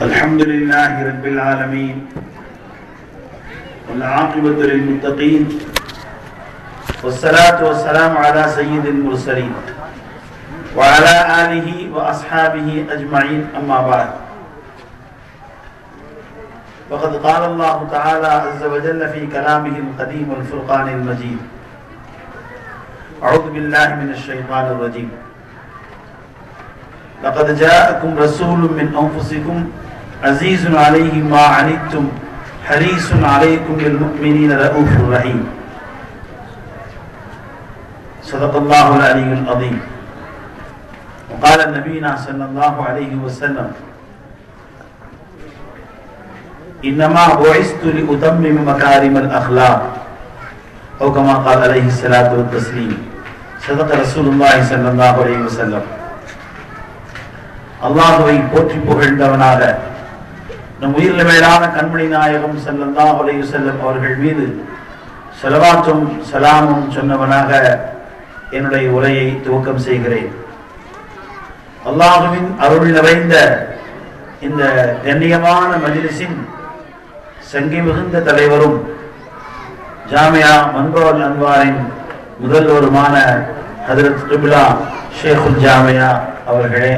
الحمد لله رب العالمين والعاقبة للمتقين والصلاة والسلام على سيد المرسلين وعلى آله وأصحابه أجمعين أما بعد وقد قال الله تعالى عز وجل في كلامه القديم الفرقان المجيد أعوذ بالله من الشيطان الرجيم لقد جاءكم رسول من أنفسكم عزيز عليه ما عنتم حريص عليكم بالمؤمنين رؤوف رحيم صدق الله العلي العظيم وقال نبينا صلى الله عليه وسلم إنما بعثت لأتمم مكارم الأخلاق أو كما قال عليه الصلاة والتسليم صدق رسول الله صلى الله عليه وسلم அல்லாஹுவை போற்றி புகழ்ந்தவனாக நம் உயிரில் மேலான கண்மணி நாயகம் ஸல்லல்லாஹு அலைஹி வஸல்லம் அவர்கள் மீது செலவாற்றும் சலாமும் சொன்னவனாக என்னுடைய உரையை துவக்கம் செய்கிறேன் அல்லாஹுவின் அருள் நிறைந்த இந்த கண்ணியமான மஜ்லிஸின் சங்கி மிகுந்த தலைவரும் ஜாமியா மன்பவல் அன்வாரின் முதல்வருமான ஹதரத் ரிபிலா ஷேகுல் ஜாமியா அவர்களே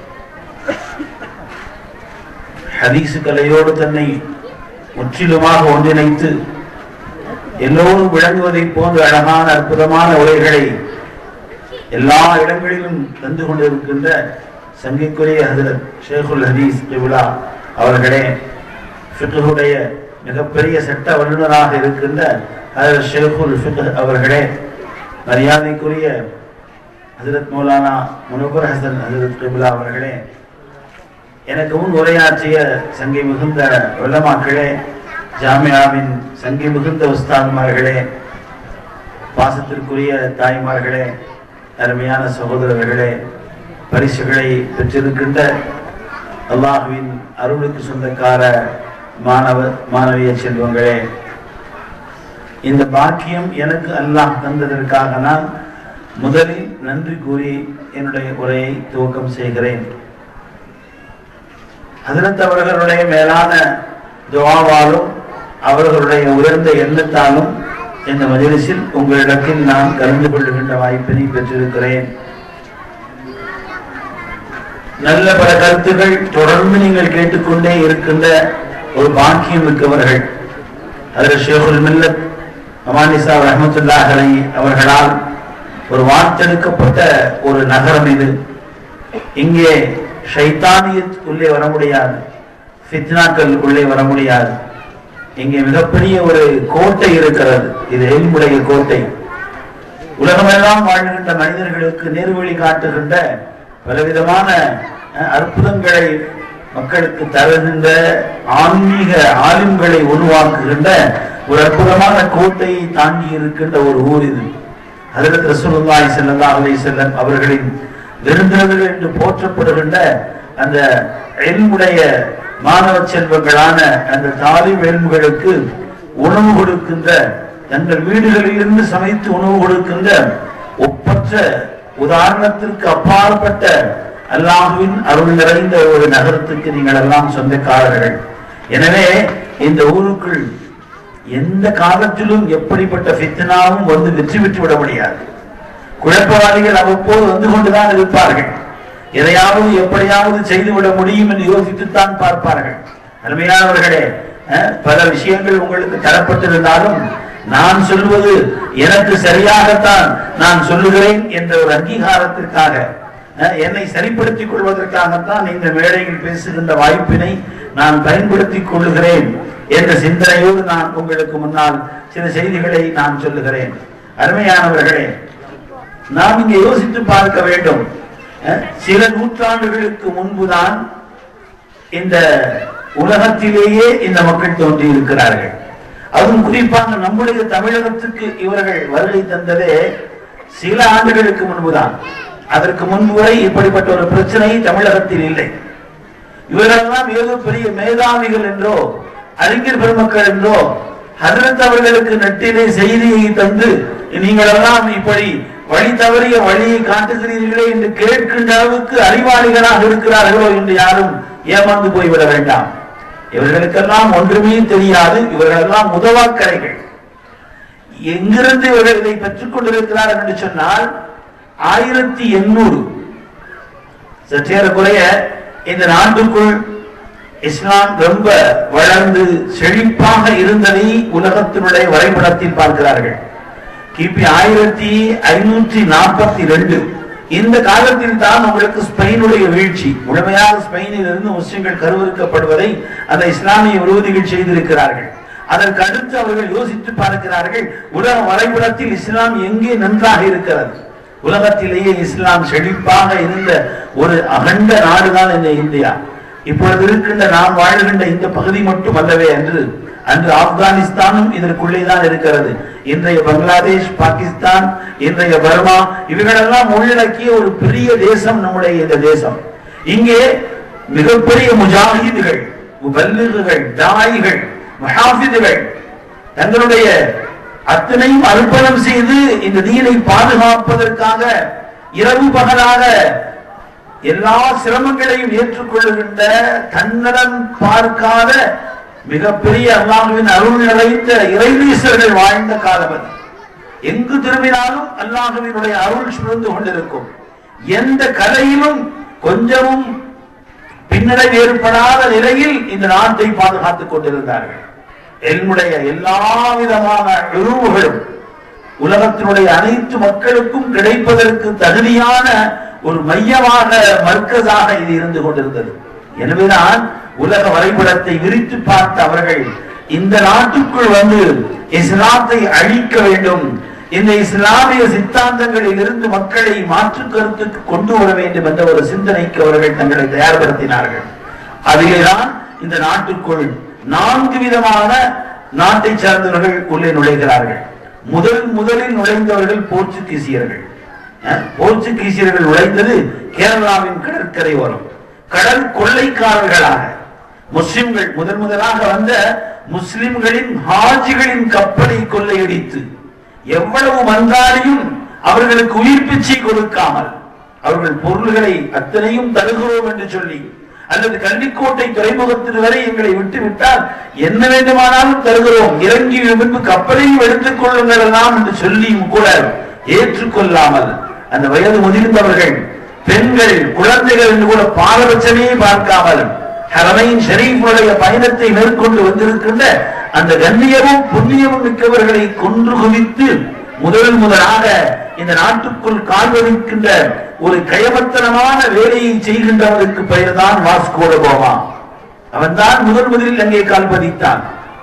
ஹதீசு கலையோடு தன்னை முற்றிலுமாக ஒன்றிணைத்து எல்லோரும் விளங்குவதைப் போன்ற அழகான அற்புதமான உரைகளை எல்லா இடங்களிலும் தந்து கொண்டிருக்கின்ற சங்கைக்குரிய ஹதரத் ஷேகுல் ஹதீஸ் விழா அவர்களே ஃபிக்ஹுடைய மிகப்பெரிய சட்ட வல்லுநராக இருக்கின்ற ஹதரத் ஷேகுல் ஃபிக் அவர்களே மரியாதைக்குரிய ஹசரத் மௌலானா முனவர் ஹசன் ஹசரத் கிபிலா அவர்களே எனக்கு முன் உரையாற்றிய சங்கை மிகுந்த வெள்ளமாக்களே ஜாமியாவின் சங்கை மிகுந்த உஸ்தான்மார்களே பாசத்திற்குரிய தாய்மார்களே அருமையான சகோதரர்களே பரிசுகளை பெற்றிருக்கின்ற அல்லாஹுவின் அருளுக்கு சொந்தக்கார மாணவ மாணவிய செல்வங்களே இந்த பாக்கியம் எனக்கு அல்லாஹ் தந்ததற்காக நான் முதலில் நன்றி கூறி என்னுடைய உரையை துவக்கம் செய்கிறேன் ஹசரத் அவர்களுடைய மேலான துவாவாலும் அவர்களுடைய உயர்ந்த எண்ணத்தாலும் இந்த மஜலிஸில் உங்களிடத்தில் நான் கலந்து கொள்ளுகின்ற வாய்ப்பினை பெற்றிருக்கிறேன் நல்ல பல கருத்துகள் தொடர்ந்து நீங்கள் கேட்டுக்கொண்டே இருக்கின்ற ஒரு பாக்கியம் மிக்கவர்கள் அதில் ஷேகுல் மில்லத் அமானிசா ரஹமத்துல்லாஹ் அலை அவர்களால் ஒரு வார்த்தெடுக்கப்பட்ட ஒரு நகரம் இது இங்கே ஷைத்தானியத் உள்ளே வர முடியாது ஃபித்னாக்கள் உள்ளே வர முடியாது இங்கே மிகப்பெரிய ஒரு கோட்டை இருக்கிறது இது எல்முடைய கோட்டை உலகமெல்லாம் வாழ்கின்ற மனிதர்களுக்கு நேர்வழி காட்டுகின்ற பலவிதமான அற்புதங்களை மக்களுக்கு தருகின்ற ஆன்மீக ஆளும்களை உருவாக்குகின்ற ஒரு அற்புதமான கோட்டையை தாங்கி இருக்கின்ற ஒரு ஊர் இது ஹதரத் ரசூலுல்லாஹி ஸல்லல்லாஹு அலைஹி வஸல்லம் அவர்களின் விருந்தினர்கள் என்று போற்றப்படுகின்ற அந்த எல்முடைய மாணவ செல்வங்களான அந்த தாலிம் எல்முகளுக்கு உணவு கொடுக்கின்ற தங்கள் வீடுகளில் இருந்து சமைத்து உணவு கொடுக்கின்ற ஒப்பற்ற உதாரணத்திற்கு அப்பாற்பட்ட அல்லாஹுவின் அருள் நிறைந்த ஒரு நகரத்துக்கு நீங்கள் எல்லாம் சொந்தக்காரர்கள் எனவே இந்த ஊருக்குள் எந்த காலத்திலும் எப்படிப்பட்ட ஃபித்னாவும் வந்து வெற்றி பெற்று விட முடியாது குழப்பவாதிகள் அவ்வப்போது வந்து கொண்டுதான் இருப்பார்கள் எதையாவது எப்படியாவது செய்துவிட முடியும் என்று யோசித்துத்தான் பார்ப்பார்கள் அருமையானவர்களே பல விஷயங்கள் உங்களுக்கு தரப்பட்டிருந்தாலும் நான் சொல்வது எனக்கு சரியாகத்தான் நான் சொல்லுகிறேன் என்ற ஒரு அங்கீகாரத்திற்காக என்னை சரிப்படுத்திக் கொள்வதற்காகத்தான் இந்த மேடையில் பேசுகின்ற வாய்ப்பினை நான் பயன்படுத்திக் கொள்ளுகிறேன் என்ற சிந்தனையோடு நான் உங்களுக்கு முன்னால் சில செய்திகளை நான் சொல்லுகிறேன் அருமையானவர்களே நாம் இங்கே யோசித்து பார்க்க வேண்டும் சில நூற்றாண்டுகளுக்கு முன்புதான் இந்த உலகத்திலேயே இந்த மக்கள் தோன்றி இருக்கிறார்கள் அதுவும் குறிப்பாக நம்முடைய தமிழகத்துக்கு இவர்கள் வருகை தந்ததே சில ஆண்டுகளுக்கு முன்புதான் அதற்கு முன்பு வரை இப்படிப்பட்ட ஒரு பிரச்சனை தமிழகத்தில் இல்லை இவர்களெல்லாம் ஏதோ பெரிய மேதாவிகள் என்றோ அறிஞர் பெருமக்கள் என்றோ ஹதரத் அவர்களுக்கு நெட்டிலே செய்தியை தந்து நீங்கள் எல்லாம் இப்படி வழி தவறிய வழியை காட்டுகிறீர்களே என்று கேட்கின்ற அளவுக்கு அறிவாளிகளாக இருக்கிறார்களோ என்று யாரும் ஏமாந்து போய்விட வேண்டாம் இவர்களுக்கெல்லாம் ஒன்றுமே தெரியாது இவர்களெல்லாம் முதவாக்கரைகள் எங்கிருந்து இவர்கள் இதை பெற்றுக் கொண்டிருக்கிறார்கள் என்று சொன்னால் ஆயிரத்தி எண்ணூறு சற்றேறக்குறைய இந்த நாட்டுக்குள் இஸ்லாம் ரொம்ப வளர்ந்து செழிப்பாக இருந்ததை உலகத்தினுடைய வரைபடத்தில் பார்க்கிறார்கள் கிபி ஆயிரத்தி ஐநூற்றி நாற்பத்தி ரெண்டு இந்த காலத்தில் தான் உங்களுக்கு ஸ்பெயினுடைய வீழ்ச்சி முழுமையாக ஸ்பெயினில் இருந்து முஸ்லிம்கள் கருவறுக்கப்படுவதை அந்த இஸ்லாமிய விரோதிகள் செய்திருக்கிறார்கள் அதற்கு அடுத்து அவர்கள் யோசித்து பார்க்கிறார்கள் உலக வரைபடத்தில் இஸ்லாம் எங்கே நன்றாக இருக்கிறது உலகத்திலேயே இஸ்லாம் செழிப்பாக இருந்த ஒரு அகண்ட நாடுதான் இந்த இந்தியா இப்பொழுது இருக்கின்ற நாம் வாழ்கின்ற இந்த பகுதி மட்டும் அல்லவே என்று அன்று ஆப்கானிஸ்தானும் இதற்குள்ளே தான் இருக்கிறது இன்றைய பங்களாதேஷ் பாகிஸ்தான் இன்றைய பர்மா இவைகளெல்லாம் உள்ளடக்கிய ஒரு பெரிய தேசம் நம்முடைய இந்த தேசம் இங்கே மிகப்பெரிய முஜாஹிதுகள் முபல்லிகுகள் தாயிகள் மஹாஃபிதுகள் தங்களுடைய அத்தனையும் அர்ப்பணம் செய்து இந்த தீனை பாதுகாப்பதற்காக இரவு பகலாக எல்லா சிரமங்களையும் ஏற்றுக்கொள்ளுகின்ற தன்னலம் பார்க்காத மிகப்பெரிய அல்லாஹுவின் அருள் நிறைந்த இறைவீசர்கள் வாழ்ந்த காலம் அது எங்கு திரும்பினாலும் அல்லாஹுவினுடைய அருள் சுழந்து கொண்டிருக்கும் எந்த கலையிலும் கொஞ்சமும் பின்னடைவு ஏற்படாத நிலையில் இந்த நாட்டை பாதுகாத்துக் கொண்டிருந்தார்கள் என்னுடைய எல்லா விதமான உறவுகளும் உலகத்தினுடைய அனைத்து மக்களுக்கும் கிடைப்பதற்கு தகுதியான ஒரு மையமாக மர்க்கஸாக இது இருந்து கொண்டிருந்தது எனவேதான் உலக வரைபடத்தை விரித்து பார்த்த அவர்கள் இந்த நாட்டுக்குள் வந்து இஸ்லாத்தை அழிக்க வேண்டும் இந்த இஸ்லாமிய சித்தாந்தங்களில் இருந்து மக்களை மாற்று கருத்துக்கு கொண்டு வர வேண்டும் என்ற ஒரு சிந்தனைக்கு அவர்கள் தங்களை தயார்படுத்தினார்கள் அதிலேதான் இந்த நாட்டுக்குள் நான்கு விதமான நாட்டை சார்ந்தவர்கள் உள்ளே நுழைகிறார்கள் முதல் முதலில் நுழைந்தவர்கள் போர்ச்சுகீசியர்கள் அஹ், போர்ச்சுகீசியர்கள் நுழைந்தது கேரளாவின் கடற்கரை ஓரம் கடல் கொள்ளைக்காரர்களாக முஸ்லிம்கள் முதன் முதலாக வந்த முஸ்லிம்களின் ஹாஜிகளின் கப்பலை கொள்ளையடித்து எவ்வளவு வந்தாலையும் அவர்களுக்கு உயிர் பிச்சை கொடுக்காமல் அவர்கள் பொருள்களை அத்தனையும் தருகிறோம் என்று சொல்லி அல்லது கள்ளிக்கோட்டை துறைமுகத்தில் வரை எங்களை விட்டு விட்டால் என்ன வேண்டுமானாலும் தருகிறோம் இறங்கி முன்பு கப்பலையும் எடுத்துக் கொள்ளுங்கள் எல்லாம் என்று சொல்லியும் கூட ஏற்றுக்கொள்ளாமல் அந்த வயது முதிர்ந்தவர்கள் பெண்கள் குழந்தைகள் என்று கூட பாரபட்சமே பார்க்காமல் ஹரமையின் ஷரீஃபுடைய பயணத்தை மேற்கொண்டு வந்திருக்கின்ற அந்த கண்ணியமும் புண்ணியமும் மிக்கவர்களை கொன்று குவித்து முதல் முதலாக இந்த நாட்டுக்குள் கால் பதிக்கின்ற ஒரு கயமத்தனமான வேலையை செய்கின்றவனுக்கு பெயர்தான் வாஸ்கோட கோமா அவன்தான் முதல் முதலில் அங்கே கால் பதித்தான்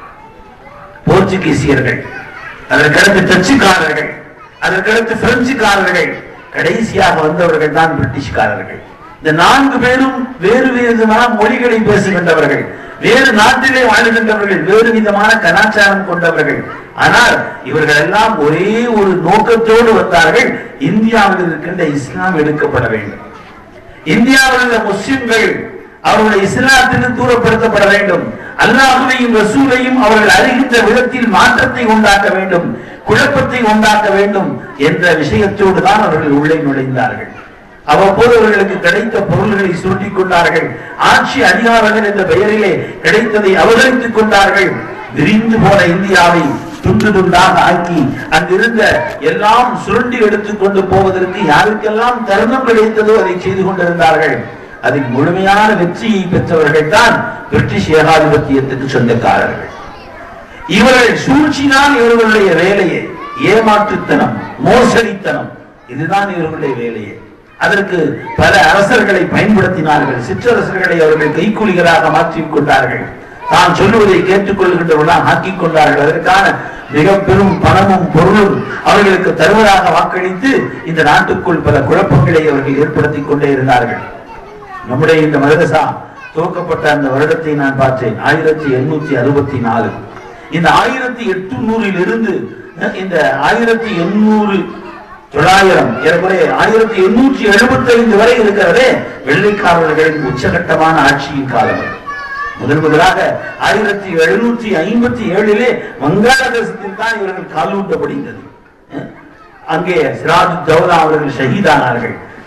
போர்ச்சுகீசியர்கள் அதற்கடுத்து டச்சுக்காரர்கள் அதற்கடுத்து பிரெஞ்சுக்காரர்கள் கடைசியாக வந்தவர்கள் தான் பிரிட்டிஷ்காரர்கள் இந்த நான்கு பேரும் வேறு விதமான மொழிகளை பேசுகின்றவர்கள் வேறு நாட்டிலே வாழ்கின்றவர்கள் வேறு விதமான கலாச்சாரம் கொண்டவர்கள் ஆனால் இவர்கள் எல்லாம் ஒரே ஒரு நோக்கத்தோடு வந்தார்கள் இந்தியாவில் இருக்கின்ற இஸ்லாம் எடுக்கப்பட வேண்டும் இந்தியாவில் உள்ள முஸ்லிம்கள் அவருடைய இஸ்லாத்திற்கு தூரப்படுத்தப்பட வேண்டும் அல்லாஹுவையும் ரசூலையும் அவர்கள் அறிகின்ற விதத்தில் மாற்றத்தை உண்டாக்க வேண்டும் குழப்பத்தை உண்டாக்க வேண்டும் என்ற விஷயத்தோடு தான் அவர்கள் உள்ளே நுழைந்தார்கள் அவ்வப்போது அவர்களுக்கு கிடைத்த பொருள்களை சுருட்டிக் கொண்டார்கள் ஆட்சி அதிகாரங்கள் என்ற பெயரிலே கிடைத்ததை அபகரித்துக் கொண்டார்கள் விரிந்து போன இந்தியாவை துண்டு துண்டாக ஆக்கி அங்கிருந்த எல்லாம் சுருண்டி எடுத்துக் கொண்டு போவதற்கு யாருக்கெல்லாம் தருணம் கிடைத்ததோ அதை செய்து கொண்டிருந்தார்கள் அதில் முழுமையான வெற்றியை பெற்றவர்கள் தான் பிரிட்டிஷ் ஏகாதிபத்தியத்துக்கு சொந்தக்காரர்கள் இவர்கள் சூழ்ச்சிதான் இவர்களுடைய வேலையே ஏமாற்றுத்தனம் மோசடித்தனம் இதுதான் இவர்களுடைய வேலையே அதற்கு பல அரசர்களை பயன்படுத்தினார்கள் சிற்றரசர்களை அவர்கள் கைக்கூலிகளாக மாற்றிக் கொண்டார்கள் தான் சொல்லுவதை கேட்டுக்கொள்கின்றவர்களாக ஆக்கிக் கொண்டார்கள் அதற்கான மிக பெரும் பணமும் பொருளும் அவர்களுக்கு தருவதாக வாக்களித்து இந்த நாட்டுக்குள் பல குழப்பங்களை அவர்கள் ஏற்படுத்திக் கொண்டே இருந்தார்கள் நம்முடைய இந்த மதரசா துவக்கப்பட்ட அந்த வருடத்தை நான் பார்த்தேன் ஆயிரத்தி எண்ணூத்தி அறுபத்தி நாலு இந்த ஆயிரத்தி எட்டுநூறில் இருந்து அஹ், இந்த ஆயிரத்தி எண்ணூறு தொள்ளாயிரம் ஏறக்குறைய ஆயிரத்தி எண்ணூற்றி எழுபத்தி ஐந்து வரை இருக்கிறதே வெள்ளைக்காரர்களின் உச்சகட்டமான ஆட்சியின் காலம் அது. முதன் முதலாக ஆயிரத்தி எழுநூற்றி ஐம்பத்தி ஏழிலே வங்காளதேசத்தில் தான் இவர்கள் காலூட்டப்படுகிறது அஹ், அங்கே சிராஜ் தௌலா அவர்கள் ஷஹீதானார்கள்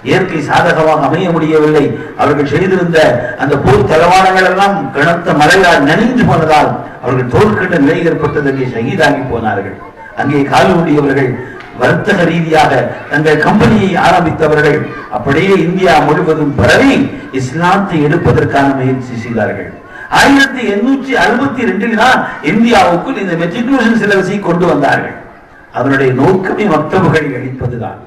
இயற்கை சாதகமாக அமைய முடியவில்லை அவர்கள் செய்திருந்த அந்த போர் தளவாடங்கள் எல்லாம் கனத்த மழையால் நனைந்து போனதால் அவர்கள் தோற்கின்ற நிலை ஏற்பட்டது அங்கே ஷஹீதாகி போனார்கள் அங்கே கால் ஊடியவர்கள் வர்த்தக ரீதியாக தங்கள் கம்பெனியை ஆரம்பித்தவர்கள் அப்படியே இந்தியா முழுவதும் பரவி இஸ்லாத்தை எடுப்பதற்கான முயற்சி செய்தார்கள் ஆயிரத்தி எண்ணூற்றி அறுபத்தி ரெண்டில் தான் இந்தியாவுக்குள் இந்த மெட்ரிகுலேஷன் சிலபஸை கொண்டு வந்தார்கள் அதனுடைய நோக்கமே மக்தபுகளை அளிப்பதுதான்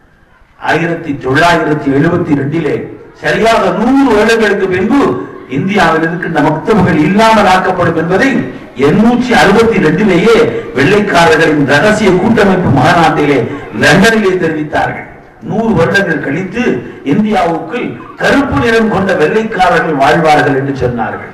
ஆயிரத்தி தொள்ளாயிரத்தி எழுபத்தி ரெண்டிலே சரியாக நூறு வருடங்களுக்கு பின்பு இந்தியாவில் இருக்கின்ற மக்தபுகள் இல்லாமல் ஆக்கப்படும் என்பதை எண்ணூற்றி அறுபத்தி ரெண்டிலேயே வெள்ளைக்காரர்களின் ரகசிய கூட்டமைப்பு மாநாட்டிலே லண்டனிலே தெரிவித்தார்கள் நூறு வருடங்கள் கழித்து இந்தியாவுக்குள் கருப்பு நிறம் கொண்ட வெள்ளைக்காரர்கள் வாழ்வார்கள் என்று சொன்னார்கள்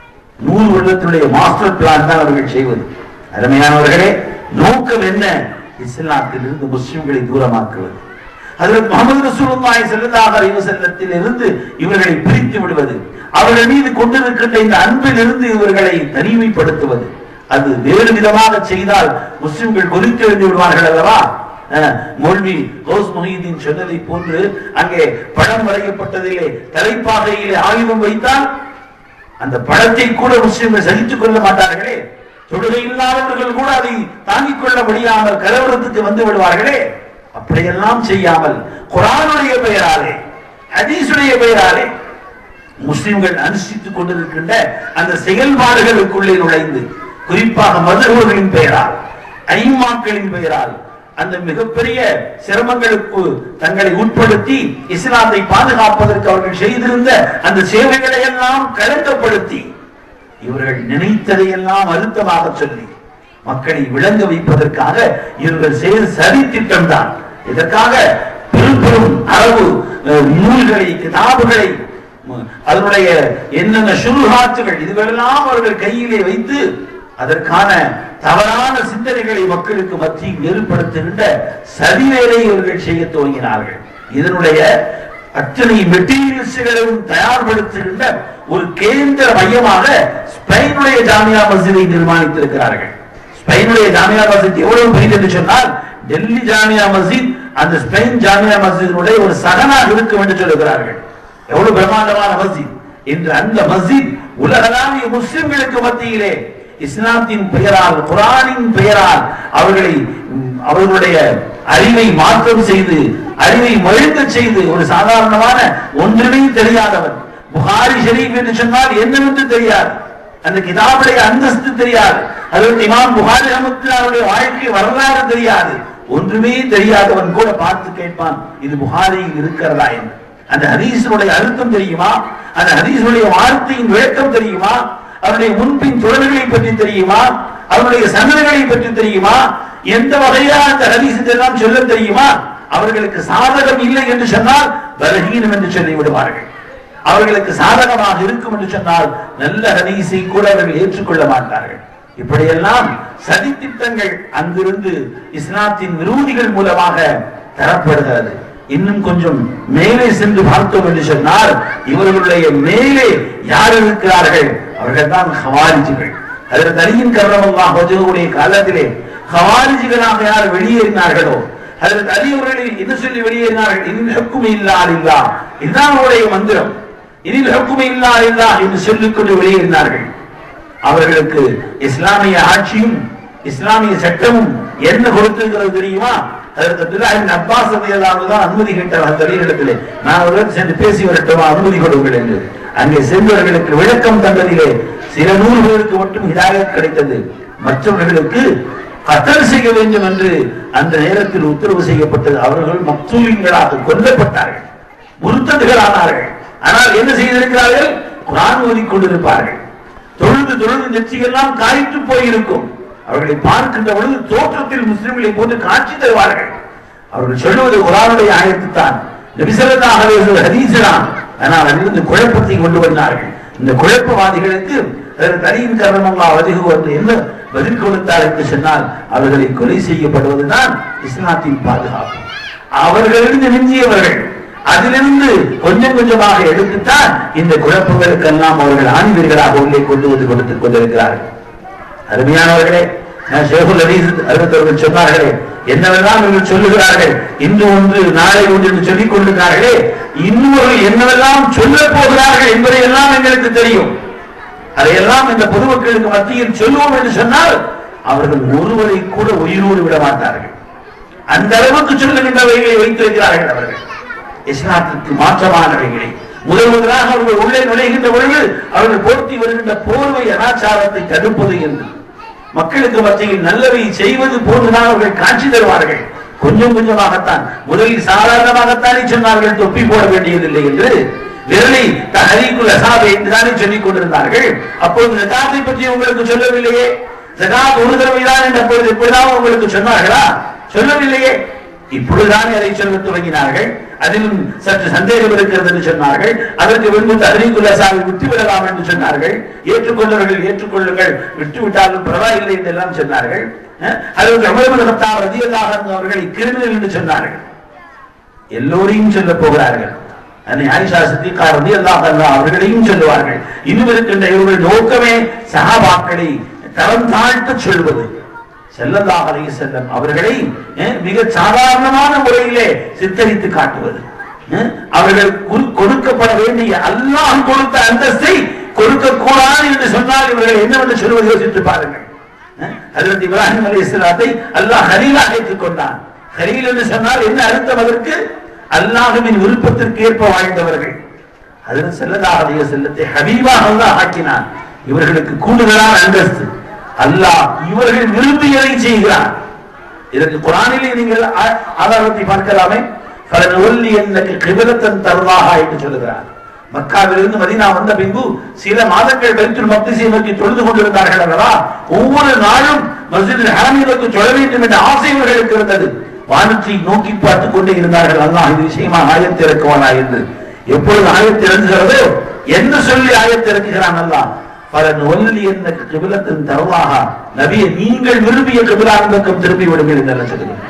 நூறு வருடத்தினுடைய மாஸ்டர் பிளான் தான் அவர்கள் செய்வது அருமையானவர்களே நோக்கம் என்ன இஸ்லாத்தில் இருந்து முஸ்லிம்களை தூரமாக்குவது அதில் முகமது ரசூலுல்லாஹி ஸல்லல்லாஹு அலைஹி வஸல்லத்தில் இருந்து இவர்களை பிரித்து விடுவது அவர்கள் மீது கொண்டிருக்கின்ற இந்த அன்பில் இருந்து இவர்களை தனிமைப்படுத்துவது அது வேறு விதமாக செய்தால் முஸ்லிம்கள் கொதிக்க வேண்டி விடுவார்கள் அல்லவா அஹ், மௌல்வி கௌஸ் முஹிதீன் சொன்னதை போன்று அங்கே படம் வரையப்பட்டதிலே தலைப்பாகையிலே ஆயுதம் வைத்தால் அந்த படத்தை கூட முஸ்லிம்கள் சகித்துக் கொள்ள மாட்டார்களே தொழுகை இல்லாதவர்கள் கூட அதை தாங்கிக் கொள்ள முடியாமல் கலவரத்துக்கு வந்து விடுவார்களே அப்படியெல்லாம் செய்யாமல் குரானுடைய பெயராலே ஹதீஸுடைய பெயராலே முஸ்லிம்கள் அனுஷ்டித்துக் கொண்டிருக்கின்ற அந்த செயல்பாடுகளுக்குள்ளே நுழைந்து குறிப்பாக மதுரவர்களின் பெயரால் ஐமாக்களின் பெயரால் அந்த மிகப்பெரிய சிரமங்களுக்கு தங்களை உட்படுத்தி இஸ்லாத்தை பாதுகாப்பதற்கு அவர்கள் செய்திருந்த அந்த சேவைகளை எல்லாம் களங்கப்படுத்தி இவர்கள் நினைத்ததையெல்லாம் அழுத்தமாக சொல்லி மக்களை விளங்க வைப்பதற்காக இவர்கள் செய்த சதி திட்டம் தான் இதற்காக பெரும் பெரும் அளவு அஹ், நூல்களை கிதாபுகளை உம், அதனுடைய என்னென்ன சுருகாற்றுகள் இதுவெல்லாம் அவர்கள் கையிலே வைத்து அதற்கான தவறான சிந்தனைகளை மக்களுக்கு மத்தியில் ஏற்படுத்துகின்ற சதிவேலை இவர்கள் செய்ய துவங்கினார்கள் இதனுடைய அத்தனை மெட்டீரியல்ஸ்களையும் தயார்படுத்துகின்ற ஒரு கேந்திர மையமாக ஸ்பெயினுடைய ஜாமியா மஸ்ஜிதை நிர்மாணித்திருக்கிறார்கள் ஸ்பெயினுடைய ஜாமியா மஸ்ஜித் எவ்வளவு பெரியது என்று சொன்னால் டெல்லி ஜாமியா மஸ்ஜித் அந்த ஸ்பெயின் ஜாமியா மஸ்ஜிதினுடைய ஒரு சகனாக இருக்கும் என்று சொல்லுகிறார்கள் எவ்வளவு பிரம்மாண்டமான மஸ்ஜித் இன்று அந்த மஸ்ஜித் உலகளாவிய முஸ்லிம்களுக்கு மத்தியிலே இஸ்லாத்தின் பெயரால் குரானின் பெயரால் அவர்களை ம், அவர்களுடைய அறிவை மாற்றம் செய்து அறிவை மழுங்க செய்து ஒரு சாதாரணமான ஒன்றுமே தெரியாதவன் புகாரி ஷரீப் என்று சொன்னால் என்னவென்று தெரியாது அந்த கிதாபுடைய அந்தஸ்து தெரியாது அதற்கு இமாம் புகாரி ரஹமத்துல்லாஹுடைய வாழ்க்கை வரலாறு தெரியாது ஒன்றுமே தெரியாதவன் கூட பார்த்து கேட்பான் இது புகாரியில் இருக்கிறதா என்று அந்த ஹதீஸுடைய அர்த்தம் தெரியுமா அந்த ஹதீஸுடைய வார்த்தையின் விளக்கம் தெரியுமா அவருடைய முன்பின் தொடர்களை பற்றி தெரியுமா அவருடைய சந்தனைகளை பற்றி தெரியுமா எந்த வகையா அந்த ஹதீஸத்தை எல்லாம் சொல்ல தெரியுமா அவர்களுக்கு சாதகம் இல்லை என்று சொன்னால் பலகீனம் என்று சொல்லி விடுவார்கள் அவர்களுக்கு சாதகமாக இருக்கும் என்று சொன்னால் நல்ல ஹதீஸை கூட அவர்கள் ஏற்றுக்கொள்ள மாட்டார்கள் இப்படியெல்லாம் சதி திட்டங்கள் அங்கிருந்து இஸ்லாத்தின் விரோதிகள் மூலமாக தரப்படுகிறது இன்னும் கொஞ்சம் மேலே சென்று பார்த்தோம் என்று சொன்னால் இவர்களுடைய மேலே யார் இருக்கிறார்கள் அவர்கள் தான் ஹவாரிஜிகள் அதில் தனியின் கரணமாக வஜகுடைய காலத்திலே ஹவாரிஜிகளாக யார் வெளியேறினார்களோ அதில் அலியவர்களை என்ன சொல்லி வெளியேறினார்கள் இனில் ஹக்குமே இல்லா இல்லா இதுதான் அவருடைய மந்திரம் இனில் ஹக்குமே இல்லா இல்லா என்று சொல்லிக்கொண்டு வெளியேறினார்கள் அவர்களுக்கு இஸ்லாமிய ஆட்சியும் இஸ்லாமிய சட்டமும் என்ன கொடுத்திருக்கிறது தெரியுமா அதற்கு அப்துல்லாஹின் அப்பாஸ் ரலியல்லாஹு தான் அனுமதி கேட்டார் அந்த இடத்திலே நான் அவர்கள் சென்று பேசி வரட்டுமா அனுமதி கொடுங்கள் என்று அங்கே சென்றவர்களுக்கு விளக்கம் தந்ததிலே சில நூறு பேருக்கு மட்டும் ஹிதாயத் கிடைத்தது மற்றவர்களுக்கு கத்தல் செய்ய வேண்டும் என்று அந்த நேரத்தில் உத்தரவு செய்யப்பட்டது அவர்கள் மக்சூலிங்களாக கொல்லப்பட்டார்கள் முருத்ததுகளானார்கள் ஆனால் என்ன செய்திருக்கிறார்கள் குரான் ஓதிக் கொண்டிருப்பார்கள் தொழுது தொழுது நெற்றியெல்லாம் காய்த்து போயிருக்கும் அவர்களை பார்க்கின்ற பொழுது தோற்றத்தில் முஸ்லிம்களை போன்று காட்சி தருவார்கள் அவர்கள் சொல்லுவது குரானுடைய ஆயத்து தான் நபிசல்லாகவே ஹதீசலாம் ஆனால் அதிலிருந்து குழப்பத்தை கொண்டு வந்தார்கள் இந்த குழப்பவாதிகளுக்கு அதற்கு தனியின் காரணமாக வதிகு வந்து என்ன பதில் கொடுத்தார் என்று சொன்னால் அவர்களை கொலை செய்யப்படுவதுதான் இஸ்லாத்தின் பாதுகாப்பு அவர்களிருந்து மிஞ்சியவர்கள் அதிலிருந்து கொஞ்சம் கொஞ்சமாக எடுத்துத்தான் இந்த குழப்பங்களுக்கெல்லாம் அவர்கள் ஆணிவர்களாக உள்ளே கொண்டு வந்து கொடுத்துக் கொண்டிருக்கிறார்கள் அருமையானவர்களே நான் ஷேகுல் அலீஸ் அருமத்தவர்கள் சொன்னார்களே என்னவெல்லாம் இவர்கள் சொல்லுகிறார்கள் இன்று ஒன்று நாளை ஒன்று என்று சொல்லிக் கொண்டிருக்கிறார்களே இன்னொரு என்னவெல்லாம் சொல்ல போகிறார்கள் என்பதையெல்லாம் எங்களுக்கு தெரியும் அதையெல்லாம் இந்த பொதுமக்களுக்கு மத்தியில் சொல்லுவோம் என்று சொன்னால் அவர்கள் ஒருவரை கூட உயிரோடு விட மாட்டார்கள் அந்த அளவுக்கு சொல்லுகின்றவைகளை வைத்திருக்கிறார்கள் அவர்கள் இஸ்லாத்திற்கு மாற்றமானவைகளை முதல் முதலாக அவர்கள் உள்ளே நுழைகின்ற பொழுது அவர்கள் போர்த்தி வருகின்ற போர்வை அனாச்சாரத்தை தடுப்பது என்று மக்களுக்கு மத்தியில் நல்லவை செய்வது போன்றுதான் அவர்கள் காட்சி தருவார்கள் கொஞ்சம் கொஞ்சமாகத்தான் முதலில் சாதாரணமாகத்தானே சொன்னார்கள் தொப்பி போட வேண்டியதில்லை என்று விரலை தஹரீக்குல் அசாபை என்றுதானே சொல்லிக் கொண்டிருந்தார்கள் அப்பொழுது ஜகாத்தை பற்றி உங்களுக்கு சொல்லவில்லையே ஜகாத் ஒரு தடவைதான் என்ற பொழுது எப்படிதான் உங்களுக்கு சொன்னார்களா சொல்லவில்லையே இப்பொழுதுதான் அதை சொல்ல துவங்கினார்கள் அதிலும் சற்று சந்தேகம் இருக்கிறது என்று சொன்னார்கள் அதற்கு பின்பு தஹரீக்குல் அசாவை விட்டு விடலாம் என்று சொன்னார்கள் ஏற்றுக்கொண்டவர்கள் ஏற்றுக்கொள்ளுங்கள் விட்டு விட்டாலும் பரவாயில்லை என்றெல்லாம் சொன்னார்கள் அஹ், அதற்கு அமர்மலகத்தார் ரதியல்லாஹு அன்ஹு அவர்களை கிரிமினல் என்று சொன்னார்கள் எல்லோரையும் சொல்ல போகிறார்கள் அன்னை ஆயிஷா சித்திகா ரலியல்லாஹு அன்ஹா அவர்களையும் சொல்லுவார்கள் இன்னும் இருக்கின்ற இவர்கள் நோக்கமே சஹாபாக்களை தரம் தாழ்த்த சொல்வது ஸல்லல்லாஹு அலைஹி வஸல்லம் அவர்களை அஹ், மிக சாதாரணமான முறையிலே சித்தரித்து காட்டுவது அஹ், அவர்கள் கு- கொடுக்கப்பட வேண்டிய அல்லாஹ் கொடுத்த அந்தஸ்தை கொடுக்க கூடாது என்று சொன்னால் இவர்கள் என்னவென்று சொல்வது யோசித்து பாருங்கள் ஹஜரத் இப்ராஹிம் அலைஹிஸ்ஸலாத்தை அல்லாஹ் ஹலீலாக ஏற்றுக்கொண்டான் ஹலீல் என்று சொன்னால் என்ன அர்த்தம் அதற்கு அல்லாஹ்வின் விருப்பத்திற்கு ஏற்ப வாழ்ந்தவர்கள் ஹஜரத் ஸல்லல்லாஹு அலைஹி வஸல்லத்தை ஹபீபாக அல்லாஹ் ஆக்கினான் இவர்களுக்கு கூடுதலான அந்தஸ்து அல்லாஹ் இவர்கள் விரும்பியதை செய்கிறான் இதற்கு குரானிலே நீங்கள் ஆ- ஆதாரத்தை பார்க்கலாமே ஃபலனுவல்லி என்னக்கு கிபிலத்தன் தருவாகா என்று சொல்லுகிறார் மக்காவிலிருந்து மதீனா வந்த பின்பு சில மாதங்கள் பைத்துல் மக்திஸை நோக்கி தொழுது கொண்டிருந்தார்கள் அல்லவா ஒவ்வொரு நாளும் மஸ்ஜித் ஹராமி நோக்கி தொழ வேண்டும் என்ற ஆசை இவர்களுக்கு இருந்தது வானத்தை நோக்கி பார்த்துக் கொண்டே இருந்தார்கள் அல்லாஹ் இது விஷயமா ஆயத்து இறக்குவானா என்று எப்பொழுது ஆயத்து இறங்குகிறதோ என்ன சொல்லி ஆயத்து இறக்குகிறான் அல்லாஹ் பலன் ஒல்லி என்ன கிபிலத்தின் தருவாக நபியை நீங்கள் விரும்பிய கிபிலாவின் பக்கம் திரும்பி விடுங்கள் என்று அல்லாஹ் சொல்லுகிறார்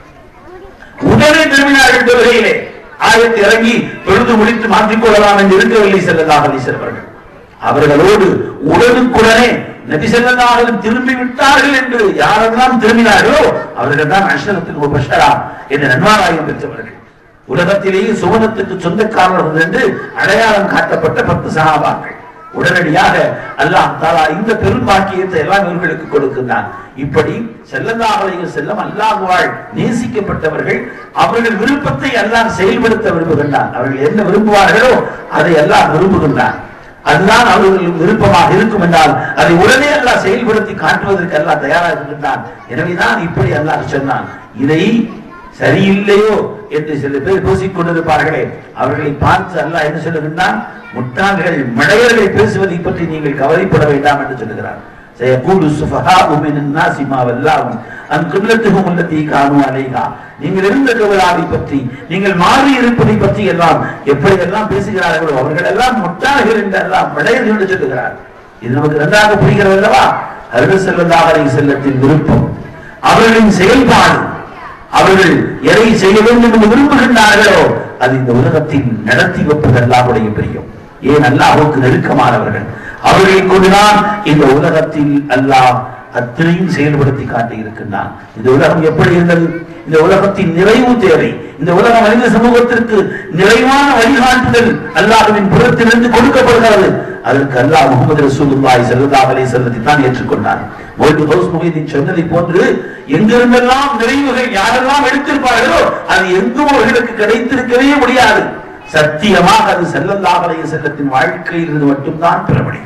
உடனே திரும்பினார்கள் தொழுகையிலே ஆயத்து இறங்கி தொழுது முடித்து மாற்றிக் கொள்ளலாம் என்று இருக்கவில்லை செல்லதாக அவர்கள் அவர்களோடு உடனுக்குடனே நபி செல்லதாக திரும்பி விட்டார்கள் என்று யாரெல்லாம் திரும்பினார்களோ அவர்கள் தான் அஷரத்தின் உபஷரா என்ற நன்மாராயம் பெற்றவர்கள் உலகத்திலேயே சுவனத்துக்கு சொந்தக்காரர்கள் என்று அடையாளம் காட்டப்பட்ட பத்து சகாபாக்கள் உடனடியாக அல்லாஹ் தாலா இந்த பெரும் பாக்கியத்தை எல்லாம் இவர்களுக்கு கொடுக்கின்றான் இப்படி செல்லல்லாஹுடைய செல்லம் அல்லாஹுவாள் நேசிக்கப்பட்டவர்கள் அவர்கள் விருப்பத்தை அல்லாஹ் செயல்படுத்த விரும்புகின்றான் அவர்கள் என்ன விரும்புவார்களோ அதை எல்லாம் விரும்புகின்றான் அதுதான் அவர்கள் விருப்பமாக இருக்கும் என்றால் அதை உடனே அல்லாஹ் செயல்படுத்தி காட்டுவதற்கு அல்லாஹ் தயாராக இருக்கின்றான் எனவேதான் இப்படி அல்லாஹ் சொன்னான் இதை சரியில்லையோ என்று சில பேர் பேசிக் கொண்டிருப்பார்களே அவர்களை பார்த்து அல்லாஹ் என்ன சொல்லுகின்றான் முட்டாள்கள் மடையர்கள் பேசுவதை பற்றி நீங்கள் கவலைப்பட வேண்டாம் என்று சொல்லுகிறார் سيقول السفهاء من الناس ما ولاهم عن قبلتهم التي كانوا عليها நீங்கள் இருந்த கவலாவை பற்றி நீங்கள் மாறி இருப்பதை பற்றி எல்லாம் எப்படி எல்லாம் பேசுகிறார்களோ அவர்கள் எல்லாம் முட்டாள்கள் என்று எல்லாம் மடையர்கள் என்று சொல்லுகிறார் இது நமக்கு நன்றாக புரிகிறது அல்லவா அருள் செல்லதாக செல்லத்தின் விருப்பம் அவர்களின் செயல்பாடு அவர்கள் எதை செய்ய வேண்டும் என்று விரும்புகின்றார்களோ அது இந்த உலகத்தில் நடத்தி வைப்பது அல்லாஹுடைய பிரியம் ஏன் அல்லாஹுக்கு நெருக்கமானவர்கள் அவர்களை கொண்டுதான் இந்த உலகத்தில் அல்லாஹ் அத்தனையும் செயல்படுத்தி காட்டி இருக்கின்றான் இந்த உலகம் எப்படி இருந்தது இந்த உலகத்தின் நிறைவு தேவை இந்த உலக மனித சமூகத்திற்கு நிறைவான வழிகாட்டுதல் அல்லாஹ்வின் புறத்திலிருந்து கொடுக்கப்படுகிறது அதற்கு அல்லாஹ் முகமது ரசூலுல்லாஹி ஸல்லல்லாஹு அலைஹி வஸல்லத்தை தான் ஏற்றுக்கொண்டார் மௌலவி கௌஸ் முஹிதீன் சொன்னதை போன்று எங்கிருந்தெல்லாம் நிறைவுகள் யாரெல்லாம் எடுத்திருப்பார்களோ அது எங்கும் அவர்களுக்கு கிடைத்திருக்கவே முடியாது சத்தியமாக அது ஸல்லல்லாஹு அலைஹி வஸல்லத்தின் வாழ்க்கையில் இருந்து மட்டும்தான் பெற முடியும்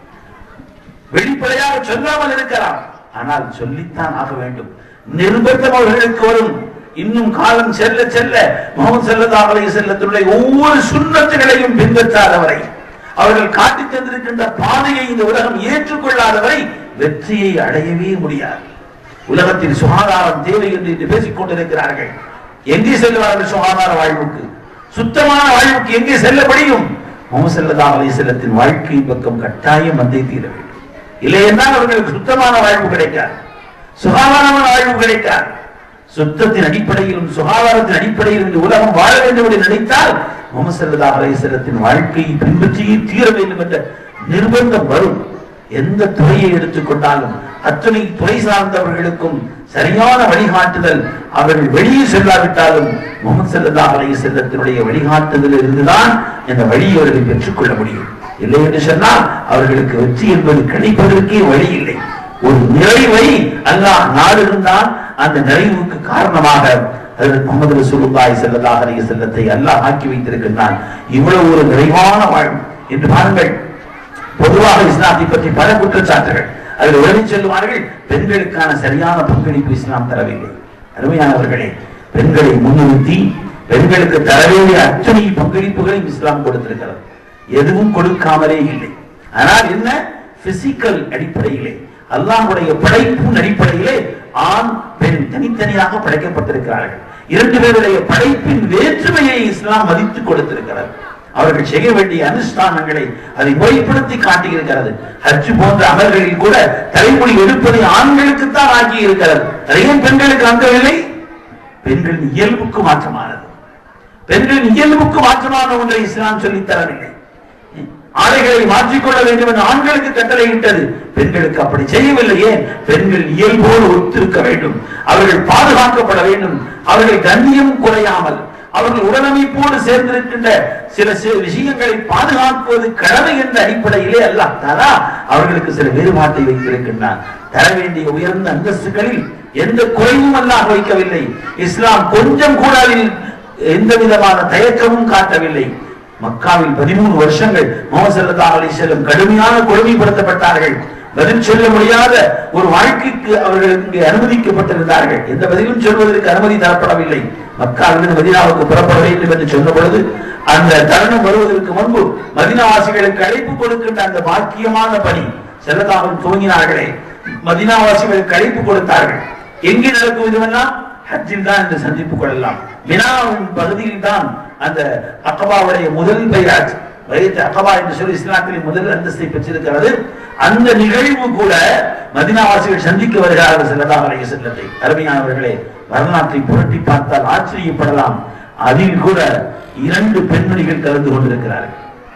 வெளிப்படையாக சொல்லாமல் இருக்கலாம் ஆனால் சொல்லித்தான் ஆக வேண்டும் நிர்பந்தம் அவர்களுக்கு வரும் இன்னும் காலம் செல்ல செல்ல முகமது ஸல்லல்லாஹு அலைஹி வஸல்லத்தினுடைய ஒவ்வொரு சுண்ணத்துகளையும் பின்பற்றாதவரை அவர்கள் காட்டித் தந்திருக்கின்ற பாதையை இந்த உலகம் ஏற்றுக்கொள்ளாதவரை வெற்றியை அடையவே முடியாது உலகத்தில் சுகாதாரம் தேவை என்று இன்று பேசிக் கொண்டிருக்கிறார்கள் எங்கே செல்வார்கள் சுகாதார வாழ்வுக்கு சுத்தமான வாழ்வுக்கு எங்கே செல்ல முடியும் முகமது ஸல்லல்லாஹு அலைஹி வஸல்லத்தின் வாழ்க்கை பக்கம் கட்டாயம் வந்தே தீர வேண்டும் இல்லை என்றால் அவர்களுக்கு சுத்தமான வாழ்வு கிடைக்காது சுகாதாரமான வாழ்வு கிடைக்காது சுத்தத்தின் அடிப்படையிலும் சுகாதாரத்தின் அடிப்படையிலும் இந்த உலகம் வாழ வேண்டும் என்று நினைத்தால் முகமது ஸல்லல்லாஹு அலைஹி வஸல்லத்தின் வாழ்க்கையை பின்பற்றியே தீர வேண்டும் என்ற நிர்பந்தம் வரும் எந்த துறையை எடுத்துக்கொண்டாலும் அத்தனை துறை சார்ந்தவர்களுக்கும் சரியான வழிகாட்டுதல் அவர்கள் வெளியே செல்லாவிட்டாலும் முகமது ஸல்லல்லாஹு அலைஹி செல்லத்தினுடைய வழிகாட்டுதல் இருந்துதான் இந்த வழியை அவர்கள் பெற்றுக்கொள்ள முடியும் இல்லை என்று சொன்னால் அவர்களுக்கு வெற்றி என்பது கிடைப்பதற்கே வழி இல்லை ஒரு நிறைவை அல்லாஹ் நாடுகின்றான் அந்த நிறைவுக்கு காரணமாக ஹஜ்ரத் முகமது ரசூலுல்லாஹி ஸல்லல்லாஹு அலைஹி செல்லத்தை அல்லாஹ் ஆக்கி வைத்திருக்கின்றான் இவ்வளவு ஒரு நிறைவான வாழ்வு என்று பாருங்கள் பொதுவாக இஸ்லாத்தை பற்றி பல குற்றச்சாட்டுகள் அதில் உடனே சொல்லுவார்கள் பெண்களுக்கான சரியான பங்களிப்பு இஸ்லாம் தரவில்லை அருமையானவர்களே பெண்களை முன்னிறுத்தி பெண்களுக்கு தர வேண்டிய அத்தனை பங்களிப்புகளையும் இஸ்லாம் கொடுத்திருக்கிறது எதுவும் கொடுக்காமலே இல்லை ஆனால் என்ன பிசிக்கல் அடிப்படையிலே அல்லாஹ்வுடைய படைப்பின் அடிப்படையிலே ஆண் பெண் தனித்தனியாக படைக்கப்பட்டிருக்கிறார்கள் இரண்டு பேருடைய படைப்பின் வேற்றுமையை இஸ்லாம் மதித்து கொடுத்திருக்கிறது அவர்கள் செய்ய வேண்டிய அனுஷ்டானங்களை அதை முறைப்படுத்தி காட்டியிருக்கிறது ஹஜ் போன்ற அமல்களில் கூட தலைமொழி எடுப்பதை ஆண்களுக்குத்தான் ஆக்கி இருக்கிறது அதை ஏன் பெண்களுக்கு அங்கவில்லை பெண்களின் இயல்புக்கு மாற்றமானது பெண்களின் இயல்புக்கு மாற்றமான ஒன்றை இஸ்லாம் சொல்லித் தரவில்லை ஆடைகளை மாற்றிக்கொள்ள வேண்டும் என்று ஆண்களுக்கு கட்டளையிட்டது பெண்களுக்கு அப்படி செய்யவில்லை ஏன் பெண்கள் இயல்போடு ஒத்திருக்க வேண்டும் அவர்கள் பாதுகாக்கப்பட வேண்டும் அவர்கள் கண்ணியம் குறையாமல் அவர்கள் உடலமைப்போடு சேர்ந்திருக்கின்ற சில சில விஷயங்களை பாதுகாப்பது கடமை என்ற அடிப்படையிலே அல்லாஹ் தாரா அவர்களுக்கு சில வேறுபாட்டை வைத்திருக்கின்றான் தர வேண்டிய உயர்ந்த அந்தஸ்துகளில் எந்த குறைவும் அல்லாஹ் வைக்கவில்லை இஸ்லாம் கொஞ்சம் கூட அதில் எந்த விதமான தயக்கமும் காட்டவில்லை மக்காவில் பதிமூணு வருஷங்கள் முகமது ஸல்லல்லாஹு அலைஹி வஸல்லம் கடுமையான கொடுமைப்படுத்தப்பட்டார்கள் பதில் சொல்ல முடியாத ஒரு வாழ்க்கைக்கு அவர்கள் இங்கே அனுமதிக்கப்பட்டிருந்தார்கள் எந்த பதிலும் சொல்வதற்கு அனுமதி தரப்படவில்லை மக்காவிலிருந்து மதீனாவுக்கு புறப்பட வேண்டும் என்று சொன்ன பொழுது அந்த தருணம் வருவதற்கு முன்பு மதீனாவாசிகளுக்கு அழைப்பு கொடுக்கின்ற அந்த பாக்கியமான பணி செல்லதாகவும் துவங்கினார்களே மதீனாவாசிகளுக்கு அழைப்பு கொடுத்தார்கள் எங்கே நடக்கும் இதுவெல்லாம் ஹஜ்ஜில் தான் இந்த சந்திப்பு கொள்ளலாம் மினாவின் பகுதியில் தான் அந்த அக்கபாவுடைய முதல் பைராஜ் வயது அக்கபா என்று சொல்லி இஸ்லாத்தில் முதல் அந்தஸ்தை பெற்றிருக்கிறது அந்த நிகழ்வு கூட மதினாவாசிகள் சந்திக்க வருகிறார்கள் செல்லதாக அலைய செல்லத்தை அருமையானவர்களே வரலாற்றை புரட்டி பார்த்தால் ஆச்சரியப்படலாம் அதில் கூட இரண்டு பெண்மணிகள் கலந்து கொண்டிருக்கிறார்கள்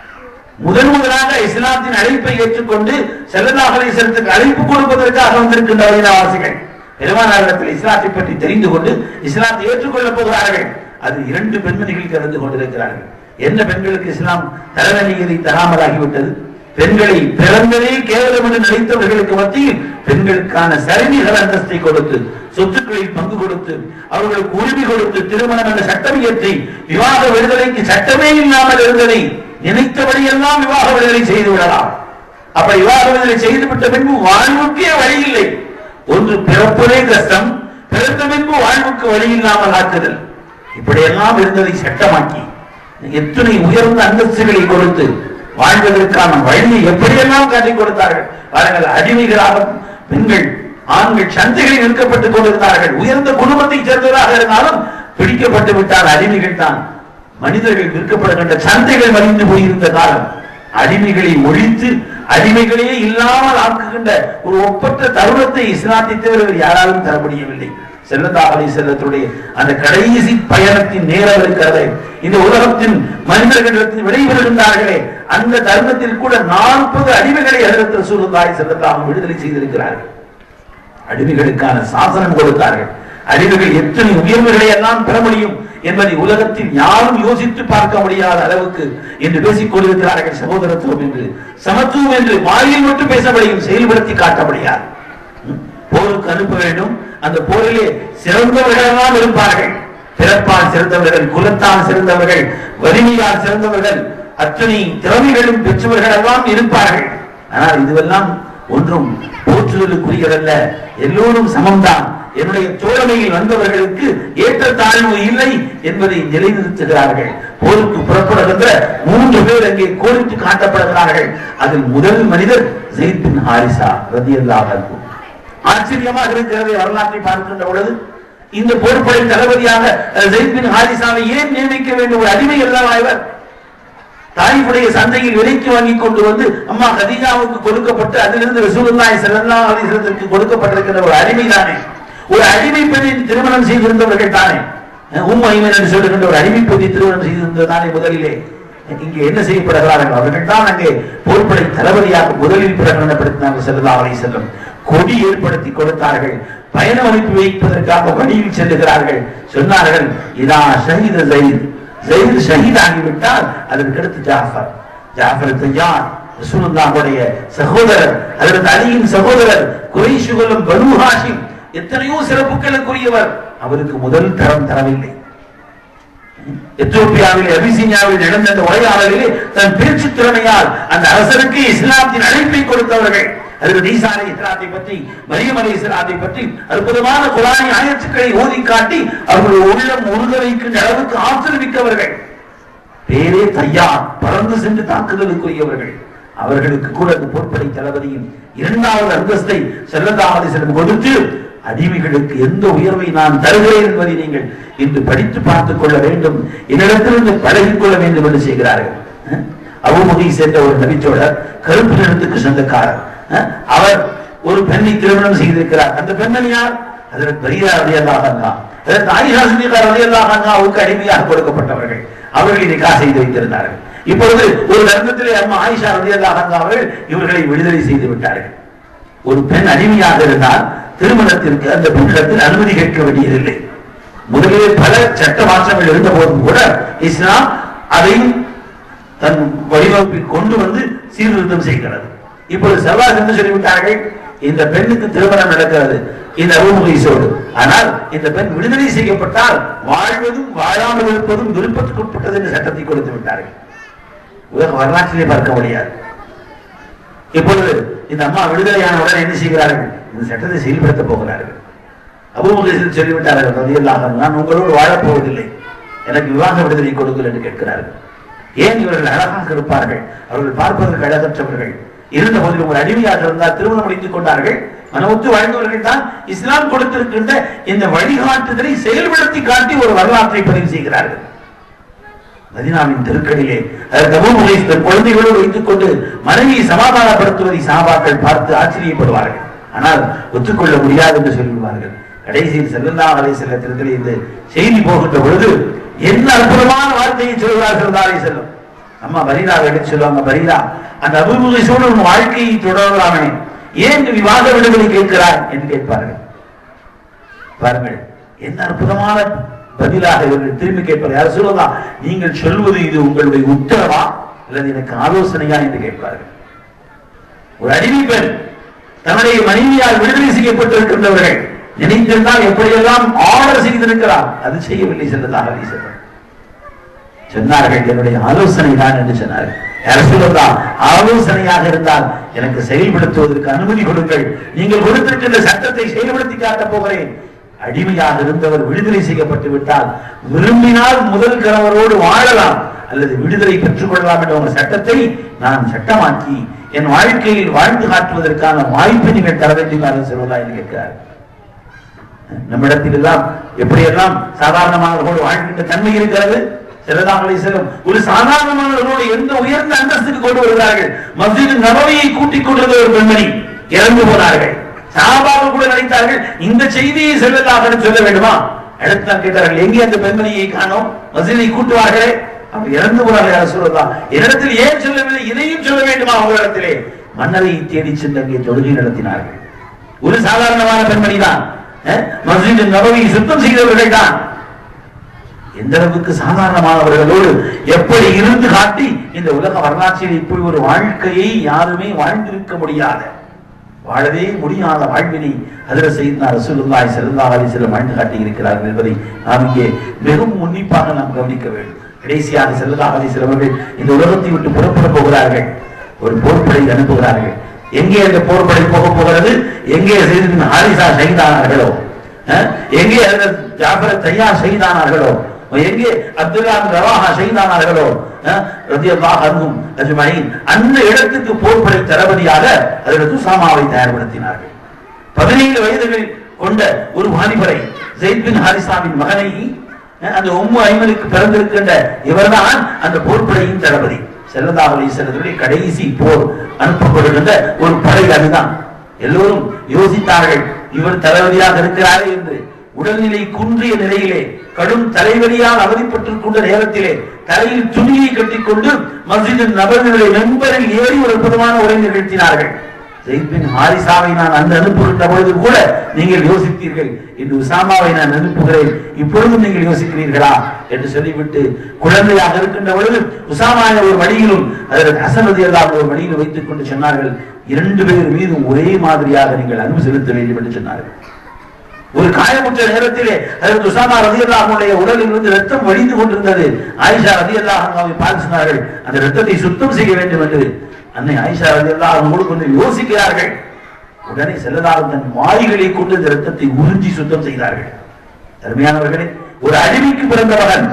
முதன் முதலாக இஸ்லாத்தின் அழைப்பை ஏற்றுக்கொண்டு செல்லதாக அலைசலத்துக்கு அழைப்பு கொடுப்பதற்காக வந்திருக்கின்ற மதினாவாசிகள் பெருமானாரிடத்தில் இஸ்லாத்தை பற்றி தெரிந்து கொண்டு இஸ்லாத்தை ஏற்றுக்கொள்ளப் போகிறார்கள் அது இரண்டு பெண்மணிகள் கலந்து கொண்டிருக்கிறார்கள் என்ன பெண்களுக்கு இஸ்லாம் தர வேண்டியதை தராமலாகிவிட்டது பெண்களை பிறந்ததே கேவலம் என்று நினைத்தவர்களுக்கு மத்தியில் பெண்களுக்கான சரிநிகர் அந்தஸ்தை கொடுத்து சொத்துக்களில் பங்கு கொடுத்து அவர்களுக்கு உரிமை கொடுத்து திருமணம் என்ற சட்டம் இயற்றி விவாக விடுதலைக்கு சட்டமே இல்லாமல் இருந்ததை நினைத்தபடியெல்லாம் விவாக விடுதலை செய்து விடலாம் அப்ப விவாக விடுதலை செய்துவிட்ட பின்பு வாழ்வுக்கே வழி இல்லை ஒன்று பிறப்பதே கஷ்டம் பிறந்த பின்பு வாழ்வுக்கு வழி இல்லாமல் ஆக்குதல் இப்படியெல்லாம் இருந்ததை சட்டமாக்கி எத்தனை உயர்ந்த அந்தஸ்துகளை கொடுத்து வாழ்வதற்கான வழியை எப்படியெல்லாம் காட்டிக் கொடுத்தார்கள் பாருங்கள் அடிமைகளாக பெண்கள் ஆண்கள் சந்தைகளில் விற்கப்பட்டுக் கொண்டிருந்தார்கள் உயர்ந்த குடும்பத்தை சேர்ந்தவராக இருந்தாலும் பிடிக்கப்பட்டு விட்டால் அடிமைகள் தான் மனிதர்கள் விற்கப்படுகின்ற சந்தைகள் மறிந்து போயிருந்த காலம் அடிமைகளை ஒழித்து அடிமைகளே இல்லாமல் ஆக்குகின்ற ஒரு ஒப்பற்ற தருணத்தை இஸ்லாத்தை தவிர வேறு யாராலும் தர முடியவில்லை செல்லதா அலி செல்லத்துடைய அந்த கடைசி பயணத்தின் நேரம் இருக்கிறது இந்த உலகத்தின் மனிதர்களிடத்தில் விடைபெறுகின்றார்களே அந்த தருணத்தில் கூட நாற்பது அடிமைகளை அதற்கு ரசூலுல்லாஹி ஸல்லல்லாஹு விடுதலை செய்திருக்கிறார்கள் அடிமைகளுக்கான சாசனம் கொடுத்தார்கள் அடிமைகள் எத்தனை உயர்வுகளை எல்லாம் பெற முடியும் என்பதை உலகத்தில் யாரும் யோசித்து பார்க்க முடியாத அளவுக்கு என்று பேசிக் கொண்டிருக்கிறார்கள் சகோதரத்துவம் என்று சமத்துவம் என்று வாயில் மட்டும் பேச முடியும் செயல்படுத்தி காட்ட முடியாது ம்? போருக்கு அனுப்ப வேண்டும் அந்த போரிலே சிறந்தவர்களெல்லாம் இருப்பார்கள் பிறப்பால் சிறந்தவர்கள் குலத்தால் சிறந்தவர்கள் வலிமையால் சிறந்தவர்கள் அத்தனை திறமைகளும் பெற்றவர்கள் எல்லாம் இருப்பார்கள் ஆனால் இதுவெல்லாம் ஒன்றும் போற்றுதலுக்குரியதல்ல எல்லோரும் சமம்தான் என்னுடைய தோழமையில் வந்தவர்களுக்கு ஏற்ற தாழ்வு இல்லை என்பதை நிலைநிறுத்துகிறார்கள் போருக்கு புறப்படுகின்ற மூன்று பேர் அங்கே கோரிட்டு காட்டப்படுகிறார்கள் அதில் முதல் மனிதர் ஜெயித் பின் ஹாரிசா ரதியல்லாஹு அன்ஹு ஆச்சரியமாக இருக்கிறது வரலாற்றை பார்க்கின்ற பொழுது இந்த போர்ப்படை தளபதியாக அஹ், ஜெயித் பின் ஹாரிசாவை ஏன் நியமிக்க வேண்டும் ஒரு அடிமை அல்லவா இவர் தாய்வுடைய சந்தையில் விலைக்கு வாங்கி கொண்டு வந்து அம்மா கதீஜாவுக்கு கொடுக்கப்பட்டு அதிலிருந்து ரசூலுல்லாஹி ஸல்லல்லாஹு அலைஹி வஸல்லத்துக்கு கொடுக்கப்பட்டிருக்கிற ஒரு அடிமை தானே ஒரு அடிமை பெண்ணை திருமணம் செய்திருந்தவர்கள் தானே உம் ஐமன் என்று சொல்லுகின்ற ஒரு அடிமை பெண்ணை திருமணம் செய்திருந்தது தானே முதலிலே இங்கே என்ன செய்யப்படுகிறார்கள் அவர்கள் தான் அங்கே போர்ப்படை தளபதியாக முதலில் பிரகடனப்படுத்தினார்கள் செல்லதா அலை செல்லும் கொடி ஏற்படுத்தி கொடுத்தார்கள் பயணம் அனுப்பி வைப்பதற்காக வழியில் செல்லுகிறார்கள் சொன்னார்கள் இதா ஷஹீத ஜெயித் ஜெயித் ஷஹீத் ஆகிவிட்டால் அதற்கு அடுத்து ஜாஃபர் ஜாஃபர் தஜான் ரசூலுல்லாஹுடைய சகோதரர் அதற்கு அலியின் சகோதரர் குறைஷுகளும் பனு ஹாஷிம் எத்தனையோ சிறப்புகளுக்குரியவர் அவருக்கு முதல் தரம் தரவில்லை எத்தியோப்பியாவில் அபிசீனியாவில் நடந்த அந்த உரையாடலிலே தன் பேச்சு திறமையால் அந்த அரசருக்கு இஸ்லாத்தின் அழைப்பை கொடுத்தவர்கள் அதற்கு ஈசா அலை இஸ்லாத்தை பற்றி மரியம் அலை இஸ்லாத்தை பற்றி அற்புதமான குரானி ஆயத்துக்களை ஓதி காட்டி அவர்கள் உள்ளம் உருக வைக்கின்ற அளவுக்கு ஆற்றல் மிக்கவர்கள் பேரே தையார் பறந்து சென்று தாக்குதலுக்குரியவர்கள் அவர்களுக்கு கூட அந்த பொற்படை தளபதியும் இரண்டாவது அந்தஸ்தை செல்லதாமதை செல்லும் கொடுத்து அடிமைகளுக்கு எந்த உயர்வை நான் தருகிறேன் என்பதை நீங்கள் இன்று படித்து பார்த்துக் கொள்ள வேண்டும் என்னிடத்திலிருந்து பழகிக் கொள்ள வேண்டும் என்று செய்கிறார்கள் அஹ்? அபுமுகை சேர்ந்த ஒரு நபிச்சோழர் கருப்பு நிறத்துக்கு சொந்தக்காரர் அஹ்? அவர் ஒரு பெண்ணை திருமணம் செய்திருக்கிறார் அந்த பெண்மணி யார் அதற்கு பெரியார் ரலியல்லாஹு அன்ஹா அதற்கு ஆயிஷா சித்திகா ரலியல்லாஹு அன்ஹாவுக்கு அடிமையாக கொடுக்கப்பட்டவர்கள் அவர்கள் இதை காசு செய்து வைத்திருந்தார்கள் இப்பொழுது ஒரு தர்மத்திலே அம்மா ஆயிஷா ரலியல்லாஹு அன்ஹா அவர்கள் இவர்களை விடுதலை செய்து விட்டார்கள் ஒரு பெண் அடிமையாக இருந்தால் திருமணத்திற்கு அந்த பெண்ணிடத்தில் அனுமதி கேட்க வேண்டியதில்லை முதலிலே பல சட்ட மாற்றங்கள் இருந்த போதும் கூட இஸ்லாம் அதை தன் வடிவமைப்பில் கொண்டு வந்து சீர்திருத்தம் செய்கிறது இப்பொழுது செவ்வாய் என்று சொல்லிவிட்டார்கள் இந்த பெண்ணுக்கு திருமணம் நடக்கிறது இந்த அருமுகைசோடு ஆனால் இந்த பெண் விடுதலை செய்யப்பட்டால் வாழ்வதும் வாழாமல் இருப்பதும் விருப்பத்துக்கு உட்பட்டது என்று சட்டத்தை கொடுத்து விட்டார்கள் உலக வரலாற்றிலே பார்க்க முடியாது இப்பொழுது இந்த அம்மா விடுதலையான உடனே என்ன செய்கிறார்கள் இந்த சட்டத்தை செயல்படுத்த போகிறார்கள் அபுமுகத்தில் சொல்லிவிட்டார்கள் ரலியல்லாஹு அன்ஹு, நான் உங்களோடு வாழப்போவதில்லை எனக்கு விவாக விடுதலை கொடுங்கள் என்று கேட்கிறார்கள் ஏன் இவர்கள் அழகாக இருப்பார்கள் அவர்கள் பார்ப்பதற்கு அழகற்றவர்கள் இருந்த போதிலும் ஒரு அடிமையாக இருந்தால் திருமணம் முடித்துக் கொண்டார்கள் மனமுத்து வாழ்ந்தவர்கள் தான் இஸ்லாம் கொடுத்திருக்கின்ற இந்த வழிகாட்டுதலை செயல்படுத்தி காட்டி ஒரு வரலாற்றை பதிவு செய்கிறார்கள் மதினாவின் தெருக்களிலே அதற்கு அபூமுகை தன் குழந்தைகளோடு வைத்துக் கொண்டு மனைவியை சமாதானப்படுத்துவதை சாபாக்கள் பார்த்து ஆச்சரியப்படுவார்கள் ஆனால் ஒத்துக்கொள்ள முடியாது என்று சொல்லிவிடுவார்கள் கடைசியில் செல்லல்லா அலை செல்லத்திலே இந்த செய்தி போகின்ற பொழுது என்ன அற்புதமான வார்த்தையை சொல்கிறார்கள் தாரை செல்லும் அம்மா பரீலா எடுத்து சொல்லுவாங்க பரீலா அந்த அபூமுகை சூழல் உன் வாழ்க்கையை தொடரலாமே ஏன் விவாத விடுதலை கேட்கிறார் என்று கேட்பார்கள் பாருங்கள் என்ன அற்புதமான பதிலாக இவர்கள் திரும்பி கேட்பார்கள் யார் சொல்லலாம் நீங்கள் சொல்வது இது உங்களுடைய உத்தரவா அல்லது எனக்கு ஆலோசனையா என்று கேட்பார்கள் ஒரு அடிமை பெண் தன்னுடைய மனைவியால் விடுதலை செய்யப்பட்டிருக்கின்றவர்கள் நினைத்திருந்தால் எப்படியெல்லாம் ஆர்டர் செய்திருக்கிறார் அது செய்யவில்லை சென்றதாக அலி செல்லம் சொன்னார்கள் என்னுடைய ஆலோசனை தான் என்று சொன்னார்கள் யார் சொல்லலாம் ஆலோசனையாக இருந்தால் எனக்கு செயல்படுத்துவதற்கு அனுமதி கொடுங்கள் நீங்கள் கொடுத்திருக்கின்ற சட்டத்தை செயல்படுத்தி காட்டப் போகிறேன் அடிமையாக இருந்தவர் விடுதலை செய்யப்பட்டு விட்டால் விரும்பினால் முதல் கணவரோடு வாழலாம் அல்லது விடுதலை பெற்றுக் கொள்ளலாம் என்ற ஒரு சட்டத்தை நான் சட்டமாக்கி என் வாழ்க்கையில் வாழ்ந்து காட்டுவதற்கான வாய்ப்பை நீங்கள் தர வேண்டும் என்று சொல்வதா என்று கேட்கிறார் நம்மிடத்தில் எல்லாம் எப்படியெல்லாம் சாதாரணமானவர்களோடு வாழ்கின்ற தன்மை இருக்கிறது சிலதாங்களை செல்லும் ஒரு சாதாரணமானவர்களோடு எந்த உயர்ந்த அந்தஸ்துக்கு கொண்டு வருகிறார்கள் மஸ்ஜித் நபவியை கூட்டிக் கொண்டிருந்த ஒரு பெண்மணி இறந்து போனார்கள் சாபாக்கள் கூட நினைத்தார்கள் இந்த செய்தியை செல்லதாக சொல்ல வேண்டுமா அடுத்து தான் கேட்டார்கள் எங்கே அந்த பெண்மணியை காணோம் மஸ்ஜிதை கூட்டுவார்களே அவர் இறந்து போனார்கள் யார் சொல்லலாம் என்னிடத்தில் ஏன் சொல்லவில்லை இதையும் சொல்ல வேண்டுமா உங்களிடத்திலே மன்னரை தேடி சென்று அங்கே தொழுகை நடத்தினார்கள் ஒரு சாதாரணமான பெண்மணி தான் மஸ்ஜித் நபவியை சுத்தம் செய்தவர்கள் தான் எந்த அளவுக்கு சாதாரணமானவர்களோடு எப்படி இருந்து காட்டி இந்த உலக வரலாற்றில் இப்படி ஒரு வாழ்க்கையை யாருமே வாழ்ந்திருக்க முடியாத வாழவே முடியாத வாழ்வினை அதிர செய்த ரசூலுல்லாஹி ஸல்லல்லாஹு அலைஹி வஸல்லம் வாழ்ந்து காட்டி இருக்கிறார்கள் என்பதை நாம் இங்கே மிகவும் உன்னிப்பாக நாம் கவனிக்க வேண்டும் கடைசியாக ஸல்லல்லாஹு அலைஹி வஸல்லம் அவர்கள் இந்த உலகத்தை விட்டு புறப்பட போகிறார்கள் ஒரு போர்ப்படை அனுப்புகிறார்கள் எங்கே அந்த போர்ப்படை போக போகிறது எங்கே செய்திருந்த ஹாரிசா ஷஹீதானார்களோ அஹ், எங்கே அந்த ஜாஃபர் தையார் ஷஹீதானார்களோ எங்கே அப்துல்லா பின் ரவாஹா ஷஹீதானார்களோ அஹ், ரலியல்லாஹு அன்ஹும் அஜ்மஈன் அந்த இடத்துக்கு போர்ப்படை தளபதியாக அதற்கு உசாமாவை தயார்படுத்தினார்கள் பதினேழு வயதுகள் கொண்ட ஒரு வாலிபரை ஜெயித் பின் ஹாரிசாவின் மகனை அஹ், அந்த உம்மு ஐமனுக்கு பிறந்திருக்கின்ற இவர்தான் அந்த போர்ப்படையின் தளபதி செல்லதா அலி செல்லதுடைய கடைசி போர் அனுப்பப்படுகின்ற ஒரு படை அதுதான் எல்லோரும் யோசித்தார்கள் இவர் தளபதியாக இருக்கிறாரே என்று உடல்நிலை குன்றிய நிலையிலே கடும் தலைவலியால் அவதிப்பட்டுக் கொண்ட நேரத்திலே தலையில் துணியை கட்டிக்கொண்டு மஸ்ஜித் நபர்களுடைய மெம்பரில் ஏறி ஒரு அற்புதமான உரை நிகழ்த்தினார்கள் ஜெயித் பின் ஹாரிசாவை நான் அந்த அனுப்புகின்ற பொழுது கூட நீங்கள் யோசித்தீர்கள் இன்று உசாமாவை நான் அனுப்புகிறேன் இப்பொழுதும் நீங்கள் யோசிக்கிறீர்களா என்று சொல்லிவிட்டு குழந்தையாக இருக்கின்ற பொழுது உசாமாவை ஒரு வழியிலும் அதற்கு அசமதி அல்லாத ஒரு வழியில் வைத்துக் கொண்டு சொன்னார்கள் இரண்டு பேர் மீதும் ஒரே மாதிரியாக நீங்கள் அன்பு செலுத்த வேண்டும் என்று சொன்னார்கள் ஒரு காயமுற்ற நேரத்திலே அதற்கு உசாமா ரதியல்லாஹுடைய உடலில் இருந்து ரத்தம் வழிந்து கொண்டிருந்தது ஆயிஷா ரதியல்லாஹாவை பார்த்து சொன்னார்கள் அந்த ரத்தத்தை சுத்தம் செய்ய வேண்டும் என்று அன்னை ஆயிஷா ரதியல்லாஹோடு கொஞ்சம் யோசிக்கிறார்கள் உடனே செல்லதாலும் தன் வாய்களை கொண்டு இந்த ரத்தத்தை உறிஞ்சி சுத்தம் செய்தார்கள் அருமையானவர்களே ஒரு அழிவுக்கு பிறந்த மகன்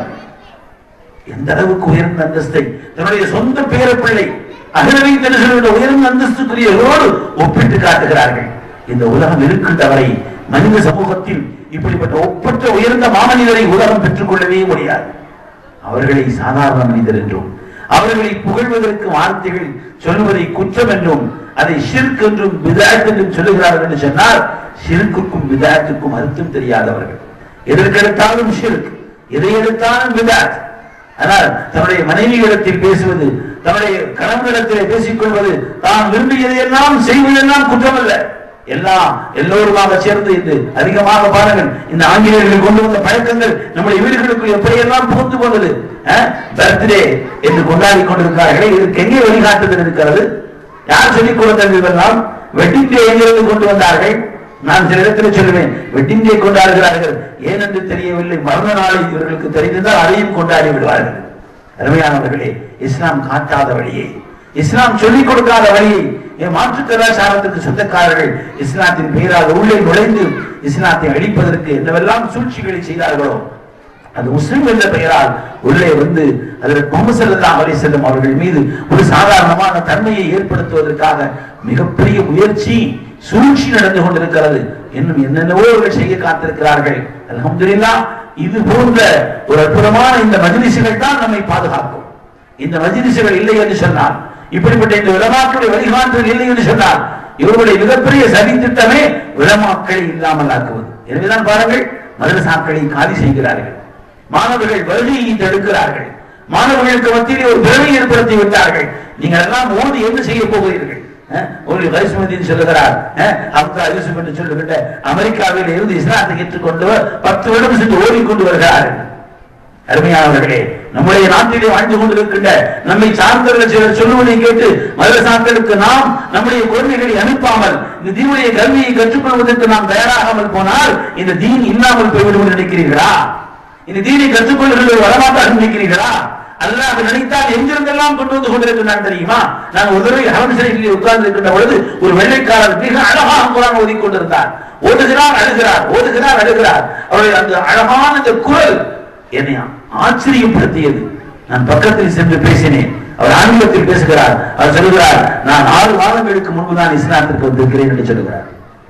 எந்த அளவுக்கு உயர்ந்த அந்தஸ்தை தன்னுடைய சொந்த பேரப்பிள்ளை அகிலவை தனுஷனுடைய உயர்ந்த அந்தஸ்துக்குரியவரோடு ஒப்பிட்டு காட்டுகிறார்கள் இந்த உலகம் இருக்கின்ற வரை மனித சமூகத்தில் இப்படிப்பட்ட ஒப்பற்ற உயர்ந்த மாமனிதரை உலகம் பெற்றுக் கொள்ளவே முடியாது அவர்களை சாதாரண மனிதர் என்றும் அவர்களை புகழ்வதற்கு வார்த்தைகள் சொல்வதை குற்றம் என்றும் அதை ஷிர்க் என்றும் பிதாத் என்றும் சொல்லுகிறார்கள் என்று சொன்னால் ஷிர்க்குக்கும் பிதாத்துக்கும் அர்த்தம் தெரியாதவர்கள் எதற்கெடுத்தாலும் ஷிர்க் எதை எடுத்தாலும் பிதாத் ஆனால் தன்னுடைய மனைவியிடத்தில் பேசுவது தன்னுடைய கணவனிடத்திலே பேசிக் கொள்வது தான் விரும்பியதையெல்லாம் செய்வதெல்லாம் குற்றம் அல்ல எல்லாம் எல்லோருமாக சேர்ந்து இது அதிகமாக பாருங்கள் இந்த ஆங்கிலேயர்கள் கொண்டு வந்த பழக்கங்கள் நம்முடைய வீடுகளுக்கு எப்படியெல்லாம் புகுந்து போனது பர்த்டே என்று கொண்டாடி கொண்டிருக்கிறார்களே இதற்கு எங்கே வழிகாட்டுதல் இருக்கிறது யார் சொல்லிக் கொடுத்தது இதெல்லாம் வெட்டிங் டே எங்கிருந்து கொண்டு வந்தார்கள் நான் சில இடத்தில் சொல்லுவேன் வெட்டிங் டே கொண்டாடுகிறார்கள் ஏனென்று தெரியவில்லை மரண நாளை இவர்களுக்கு தெரிந்திருந்தால் அதையும் கொண்டாடி விடுவார்கள் அருமையானவர்களே இஸ்லாம் காட்டாத வழியை இஸ்லாம் சொல்லிக் கொடுக்காத வழியை என் மாற்று கலாச்சாரத்துக்கு சொந்தக்காரர்கள் இஸ்லாத்தின் பெயரால் உள்ளே நுழைந்து இஸ்லாத்தை அழிப்பதற்கு என்னவெல்லாம் சூழ்ச்சிகளை செய்தார்களோ அது முஸ்லிம் என்ற பெயரால் உள்ளே வந்து அதற்கு முகமது ஸல்லல்லாஹு அலைஹி வஸல்லம் அவர்கள் மீது ஒரு சாதாரணமான தன்மையை ஏற்படுத்துவதற்காக மிகப்பெரிய முயற்சி சூழ்ச்சி நடந்து கொண்டிருக்கிறது இன்னும் என்னென்னவோ அவர்கள் செய்ய காத்திருக்கிறார்கள் அல்ஹம்துலில்லாஹ் இது போன்ற ஒரு அற்புதமான இந்த மஜ்லிஸுகள் தான் நம்மை பாதுகாக்கும் இந்த மஜ்லிஸுகள் இல்லை என்று சொன்னால் இப்படிப்பட்ட இந்த உலமாக்களுடைய வழிகாட்டுதல் இல்லை என்று சொன்னால் இவருடைய மிகப்பெரிய சதி திட்டமே உலமாக்களை இல்லாமல் ஆக்குவது எனவேதான் பாருங்கள் மதரசாக்களை காலி செய்கிறார்கள் மாணவர்கள் வருகையை தடுக்கிறார்கள் மாணவர்களுக்கு மத்தியிலே ஒரு பிறவை ஏற்படுத்தி விட்டார்கள் நீங்கள் எல்லாம் ஓடி என்ன செய்ய போகிறீர்கள் அஹ், ஒரு வைஸ்மதின் சொல்லுகிறார் அஹ், அப்துல்லா யூசுப் என்று சொல்லுகின்ற அமெரிக்காவில் இருந்து இஸ்லாத்தை ஏற்றுக்கொண்டு பத்து வருடம் சென்று ஓடிக்கொண்டு வருகிறார்கள் அருமையானவர்களே நம்முடைய நாட்டிலே வாழ்ந்து கொண்டிருக்கின்ற நம்மை சார்ந்தவர்கள் சிலர் சொல்லுவதை கேட்டு மதரசாக்களுக்கு நாம் நம்முடைய குழந்தைகளை அனுப்பாமல் இந்த தீனுடைய கல்வியை கற்றுக்கொள்வதற்கு நாம் தயாராகாமல் போனால் இந்த தீன் இல்லாமல் போய்விடும் என்று நினைக்கிறீர்களா இந்த தீனை கற்றுக்கொள்கிற வரமாட்டாக நினைக்கிறீர்களா அல்லாஹ் நினைத்தால் எங்கிருந்தெல்லாம் கொண்டு வந்து கொண்டிருக்கிறான் தெரியுமா நான் ஒரு தடவை ஹரம் சிறையில் உட்கார்ந்து இருக்கின்ற பொழுது ஒரு வெள்ளைக்காரர் மிக அழகாக குரான் ஓதிக் கொண்டிருந்தார் ஓதுகிறார் அழுகிறார் ஓதுகிறார் அழுகிறார் அவருடைய அந்த அழகான அந்த குரல் என்னை ஆச்சரியப்படுத்தியது நான் பக்கத்தில் சென்று பேசினேன் அவர் ஆங்கிலத்தில் பேசுகிறார் அவர் சொல்கிறார் நான் ஆறு மாதங்களுக்கு முன்பு தான் இஸ்லாத்திற்கு வந்திருக்கிறேன் என்று சொல்கிறார்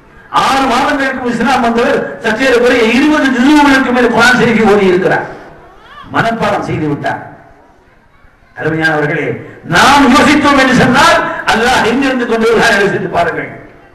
ஆறு மாதங்களுக்கு முன் இஸ்லாம் வந்தவர் சற்றே குறைய இருபது ஜுசுகளுக்கு மேல் குரான் ஷெரீஃபை ஓதி இருக்கிறார் மனப்பாடம் செய்து விட்டார் அருமையானவர்களே நாம் யோசித்தோம் என்று சொன்னால் அல்லாஹ் எங்கிருந்து கொண்டு வருகிறார் யோசித்து பாருங்கள்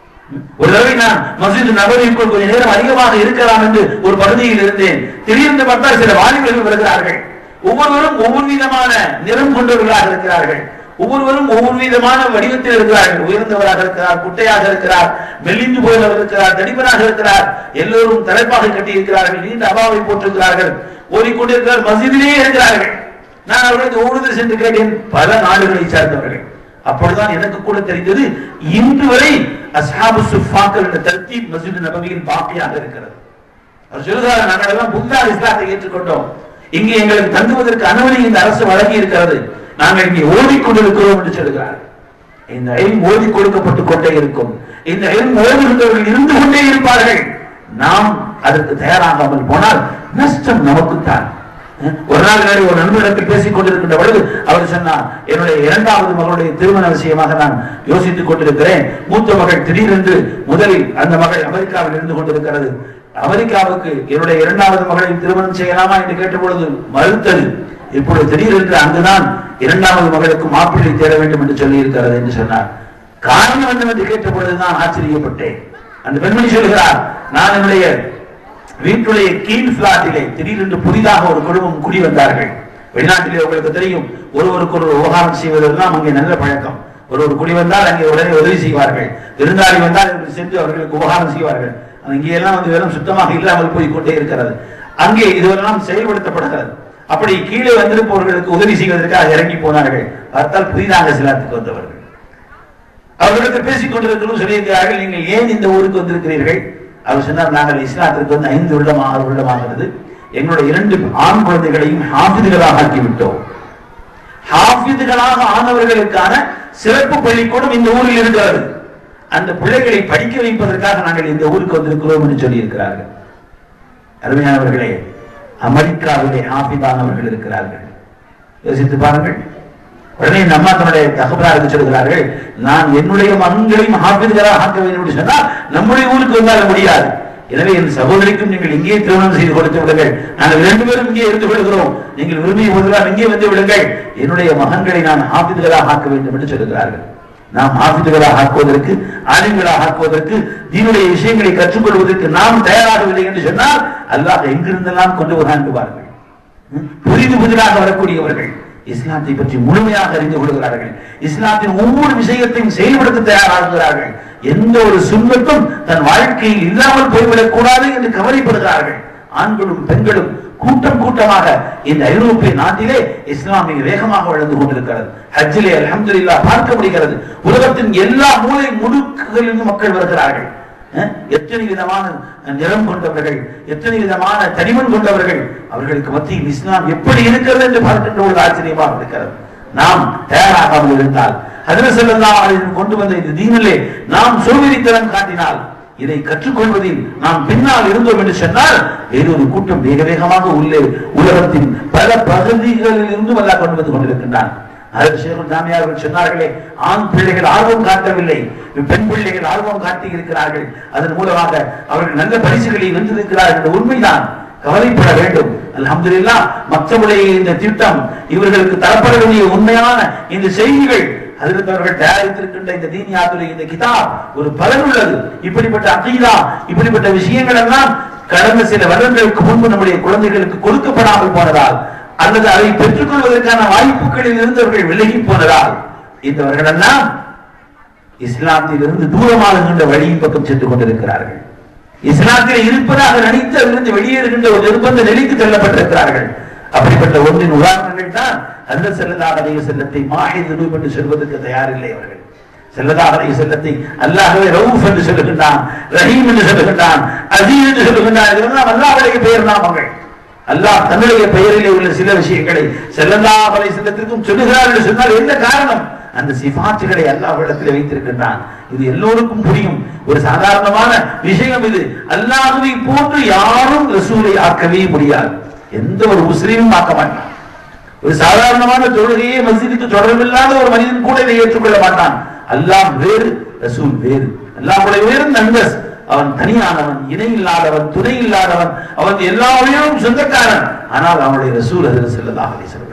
ஒரு தடவை நான் மஸ்ஜித் நபரிக்குள் கொஞ்ச நேரம் அதிகமாக இருக்கலாம் என்று ஒரு பகுதியில் இருந்தேன் திடீர்னு பார்த்தால் சில வாலிபர்கள் வருகிறார்கள் ஒவ்வொருவரும் ஒவ்வொரு விதமான நிறம் கொண்டவர்களாக இருக்கிறார்கள் ஒவ்வொருவரும் ஒவ்வொரு விதமான வடிவத்தில் இருக்கிறார்கள் உயர்ந்தவராக இருக்கிறார் குட்டையாக இருக்கிறார் மெலிந்து போயவர் இருக்கிறார் தடிமனாக இருக்கிறார் எல்லோரும் தலைப்பாக கட்டி இருக்கிறார்கள் நீண்ட அபாவை போட்டிருக்கிறார்கள் ஓடிக்கொண்டிருக்கிறார் மஸ்ஜிதிலேயே இருக்கிறார்கள் நான் அவர்களுக்கு ஒவ்வொரு சென்று கேட்டேன் பல நாடுகளை சார்ந்தவர்கள் அப்பொழுதுதான் எனக்கு கூட தெரிந்தது இன்று வரை அஸ்ஹாபு சுஃபாக்கள் என்ற தர்த்தீப் மஸ்ஜித் நபவியின் பாக்கியாக இருக்கிறது அவர் சொல்லுகிறார் நாங்கள் எல்லாம் புத்தார் இஸ்லாத்தை ஏற்றுக்கொண்டோம் இங்கே எங்களுக்கு தங்குவதற்கு அனுமதி இந்த அரசு வழங்கி இருக்கிறது நாங்கள் இங்கே ஓடிக்கொண்டிருக்கிறோம் என்று சொல்கிறார் இந்த ஐம் ஓதி கொடுக்கப்பட்டுக் கொண்டே இருக்கும் இந்த ஐம் ஓதுகின்றவர்கள் இருந்து கொண்டே இருப்பார்கள் நாம் அதற்கு தயாராகாமல் போனால் நஷ்டம் நமக்குத்தான் ஒரு நாள் வேறு ஒரு நண்பரிடத்தில் பேசிக் கொண்டிருக்கின்ற பொழுது அவர் சொன்னார் என்னுடைய இரண்டாவது மகளுடைய திருமண விஷயமாக நான் யோசித்துக் கொண்டிருக்கிறேன் மூத்த மகள் திடீரென்று முதலில் அந்த மகள் அமெரிக்காவில் இருந்து கொண்டிருக்கிறது அமெரிக்காவுக்கு என்னுடைய இரண்டாவது மகளை திருமணம் செய்யலாமா என்று கேட்ட பொழுது மறுத்தது இப்பொழுது திடீரென்று அங்குதான் இரண்டாவது மகளுக்கு மாப்பிள்ளை தேட வேண்டும் என்று சொல்லி இருக்கிறது என்று சொன்னார் காரணம் என்னவென்று கேட்ட பொழுதுதான் ஆச்சரியப்பட்டேன் அந்த பெண்மணி சொல்கிறார் நான் என்னுடைய வீட்டுடைய கீழ் பிளாட்டிலே திடீரென்று புதிதாக ஒரு குடும்பம் குடி வந்தார்கள் வெளிநாட்டிலே உங்களுக்கு தெரியும் ஒருவருக்கு ஒரு உபகாரம் செய்வதெல்லாம் அங்கே நல்ல பழக்கம் ஒரு ஒரு குடி வந்தால் அங்கே உடனே உதவி செய்வார்கள் விருந்தாளி வந்தால் இவர்கள் சென்று அவர்களுக்கு உபகாரம் செய்வார்கள் அங்கே எல்லாம் வந்து வெறும் சுத்தமாக இல்லாமல் போய் கொண்டே இருக்கிறது அங்கே இதுவெல்லாம் செயல்படுத்தப்படுகிறது அப்படி கீழே வந்திருப்பவர்களுக்கு உதவி செய்வதற்காக இறங்கி போனார்கள் பார்த்தால் புதிதாக சிலாத்துக்கு வந்தவர்கள் அவர்களிடத்தில் பேசிக் கொண்டிருக்கிறோம் சொல்லியிருக்கிறார்கள் நீங்கள் ஏன் இந்த ஊருக்கு வந்திருக்கிறீர்கள் அவர் சொன்னார் நாங்கள் இஸ்லாத்திற்கு வந்து ஐந்து வருடம் ஆறு வருடம் ஆகிறது எங்களுடைய இரண்டு ஆண் குழந்தைகளையும் ஹாஃபிதுகளாக ஆக்கிவிட்டோம் ஹாஃபிதுகளாக ஆனவர்களுக்கான சிறப்பு பள்ளிக்கூடம் இந்த ஊரில் இருக்கிறது அந்த பிள்ளைகளை படிக்க வைப்பதற்காக நாங்கள் இந்த ஊருக்கு வந்திருக்கிறோம் என்று சொல்லியிருக்கிறார்கள் அருமையானவர்களே அமெரிக்காவிலே ஹாஃபிதானவர்கள் இருக்கிறார்கள் யோசித்து பாருங்கள் உடனே இந்த அம்மா தன்னுடைய தகவலாருக்கு சொல்கிறார்கள் நான் என்னுடைய மகன்களையும் ஹாஃபிதுகளாக ஆக்க வேண்டும் என்று சொன்னால் நம்முடைய ஊருக்கு வந்தால் முடியாது எனவே என் சகோதரிக்கும் நீங்கள் இங்கே திருமணம் செய்து கொடுத்து விடுங்கள் நாங்கள் இரண்டு பேரும் இங்கே இருந்து விடுகிறோம் நீங்கள் விரும்பிய போதெல்லாம் இங்கே வந்து விடுங்கள் என்னுடைய மகன்களை நான் ஹாஃபிதுகளாக ஆக்க வேண்டும் என்று சொல்கிறார்கள் நாம் ஹாஃபிதுகளாக ஆக்குவதற்கு ஆலிம்களாக ஆக்குவதற்கு தீனுடைய விஷயங்களை கற்றுக்கொள்வதற்கு நாம் தயாராகவில்லை என்று சொன்னால் அல்லாஹ் எங்கிருந்தெல்லாம் கொண்டு வரான் பாருங்கள் புதிது புதிதாக வரக்கூடியவர்கள் இஸ்லாத்தை பற்றி முழுமையாக அறிந்து கொள்கிறார்கள் இஸ்லாத்தின் ஒவ்வொரு விஷயத்தையும் செயல்படுத்த தயாராகிறார்கள் எந்த ஒரு சுண்ணத்தும் தன் வாழ்க்கையில் இல்லாமல் போய்விடக் கூடாது என்று கவலைப்படுகிறார்கள் ஆண்களும் பெண்களும் கூட்டம் கூட்டமாக இந்த ஐரோப்பிய நாட்டிலே இஸ்லாம் மிக வேகமாக வளர்ந்து கொண்டிருக்கிறது ஹஜ்ஜிலே அல்ஹம்துலில்லாஹ் பார்க்க முடிகிறது உலகத்தின் எல்லா மூலை முடுக்குகளிலும் மக்கள் வருகிறார்கள் அஹ், எத்தனை விதமான நிறம் கொண்டவர்கள் எத்தனை விதமான தனிமன் கொண்டவர்கள் அவர்களுக்கு மத்தியில் இஸ்லாம் எப்படி இருக்கிறது என்று பார்க்கின்ற ஒரு ஆச்சரியமாக இருக்கிறது நாம் தயாராகாமல் இருந்தால் அதில் செல்லலாம் கொண்டு வந்த இந்த தீனிலே நாம் சோதரித்தனம் காட்டினால் இதை கற்றுக்கொள்வதில் நாம் பின்னால் இருந்தோம் என்று சொன்னால் வேறொரு கூட்டம் வேக வேகமாக உள்ளே உலகத்தின் பல பகுதிகளில் இருந்தும் அல்லாஹ் கொண்டு வந்து கொண்டிருக்கின்றான் அதற்கு சேகர் ஜாமியார்கள் சொன்னார்களே ஆண் பிள்ளைகள் ஆர்வம் காட்டவில்லை பெண் பிள்ளைகள் ஆர்வம் காட்டி இருக்கிறார்கள் அதன் மூலமாக அவர்கள் நல்ல பரிசுகளை வென்றிருக்கிறார்கள் என்ற உண்மைதான் கவலைப்பட வேண்டும் அல்ஹம்துலில்லாஹ் மக்தபுடைய இந்த திட்டம் இவர்களுக்கு தரப்பட வேண்டிய உண்மையான இந்த செய்திகள் அதில் அவர்கள் தயாரித்திருக்கின்ற இந்த தீனியாத்துடைய இந்த கிதாப் ஒரு பலன் உள்ளது இப்படிப்பட்ட அகீதா இப்படிப்பட்ட விஷயங்கள் எல்லாம் கடந்த சில வருடங்களுக்கு முன்பு நம்முடைய குழந்தைகளுக்கு கொடுக்கப்படாமல் போனதால் அல்லது அதை பெற்றுக்கொள்வதற்கான வாய்ப்புகளில் இருந்தவர்கள் விலகி போனதால் இந்தவர்கள் எல்லாம் இஸ்லாத்திலிருந்து தூரமாகுகின்ற வழியின் பக்கம் சென்று கொண்டிருக்கிறார்கள் இஸ்லாத்தில் இருப்பதாக நடித்து அதிலிருந்து வெளியேறுகின்ற ஒரு நிர்பந்த நிலைக்கு தள்ளப்பட்டிருக்கிறார்கள் அப்படிப்பட்ட ஒன்றின் உதாரணங்கள் தான் அந்த செல்லதாகதைய செல்லத்தை மாஹிது என்று சொல்வதற்கு தயாரில்லை அவர்கள் செல்லதாகதைய செல்லத்தை அல்லாஹ்வே ரவுஃப் என்று சொல்லுகின்றான் ரஹீம் என்று சொல்லுகின்றான் அசீஸ் என்று சொல்லுகின்றான் இதெல்லாம் அல்லாஹ்வுடைய பெயர் நாமங்கள் அல்லாஹ் தன்னுடைய பெயரிலே உள்ள சில விஷயங்களை செல்லல்லாஹ் அலை செல்லத்திற்கும் சொல்லுகிறார் என்று சொன்னால் என்ன காரணம் அந்த சிபாத்துகளை அல்லாஹ் இடத்தில் வைத்திருக்கின்றான் இது எல்லோருக்கும் புரியும் ஒரு சாதாரணமான விஷயம் இது அல்லாஹுவை போன்று யாரும் ரசூலை ஆக்கவே முடியாது எந்த ஒரு முஸ்லீமும் ஆக்க மாட்டான் ஒரு சாதாரணமான தொழுகையே மஸ்ஜிதுக்கு தொடர்பில்லாத ஒரு மனிதன் கூட இதை ஏற்றுக்கொள்ள மாட்டான் அல்லாஹ் வேறு ரசூல் வேறு அல்லாஹ்வுடைய வேறு நண்பஸ் அவன் தனியானவன் இணை இல்லாதவன் துணை இல்லாதவன் அவன் எல்லாவையும் சொந்தக்காரன் ஆனால் அவனுடைய ரசூல் அதில் செல்லதாக சொல்கிறார்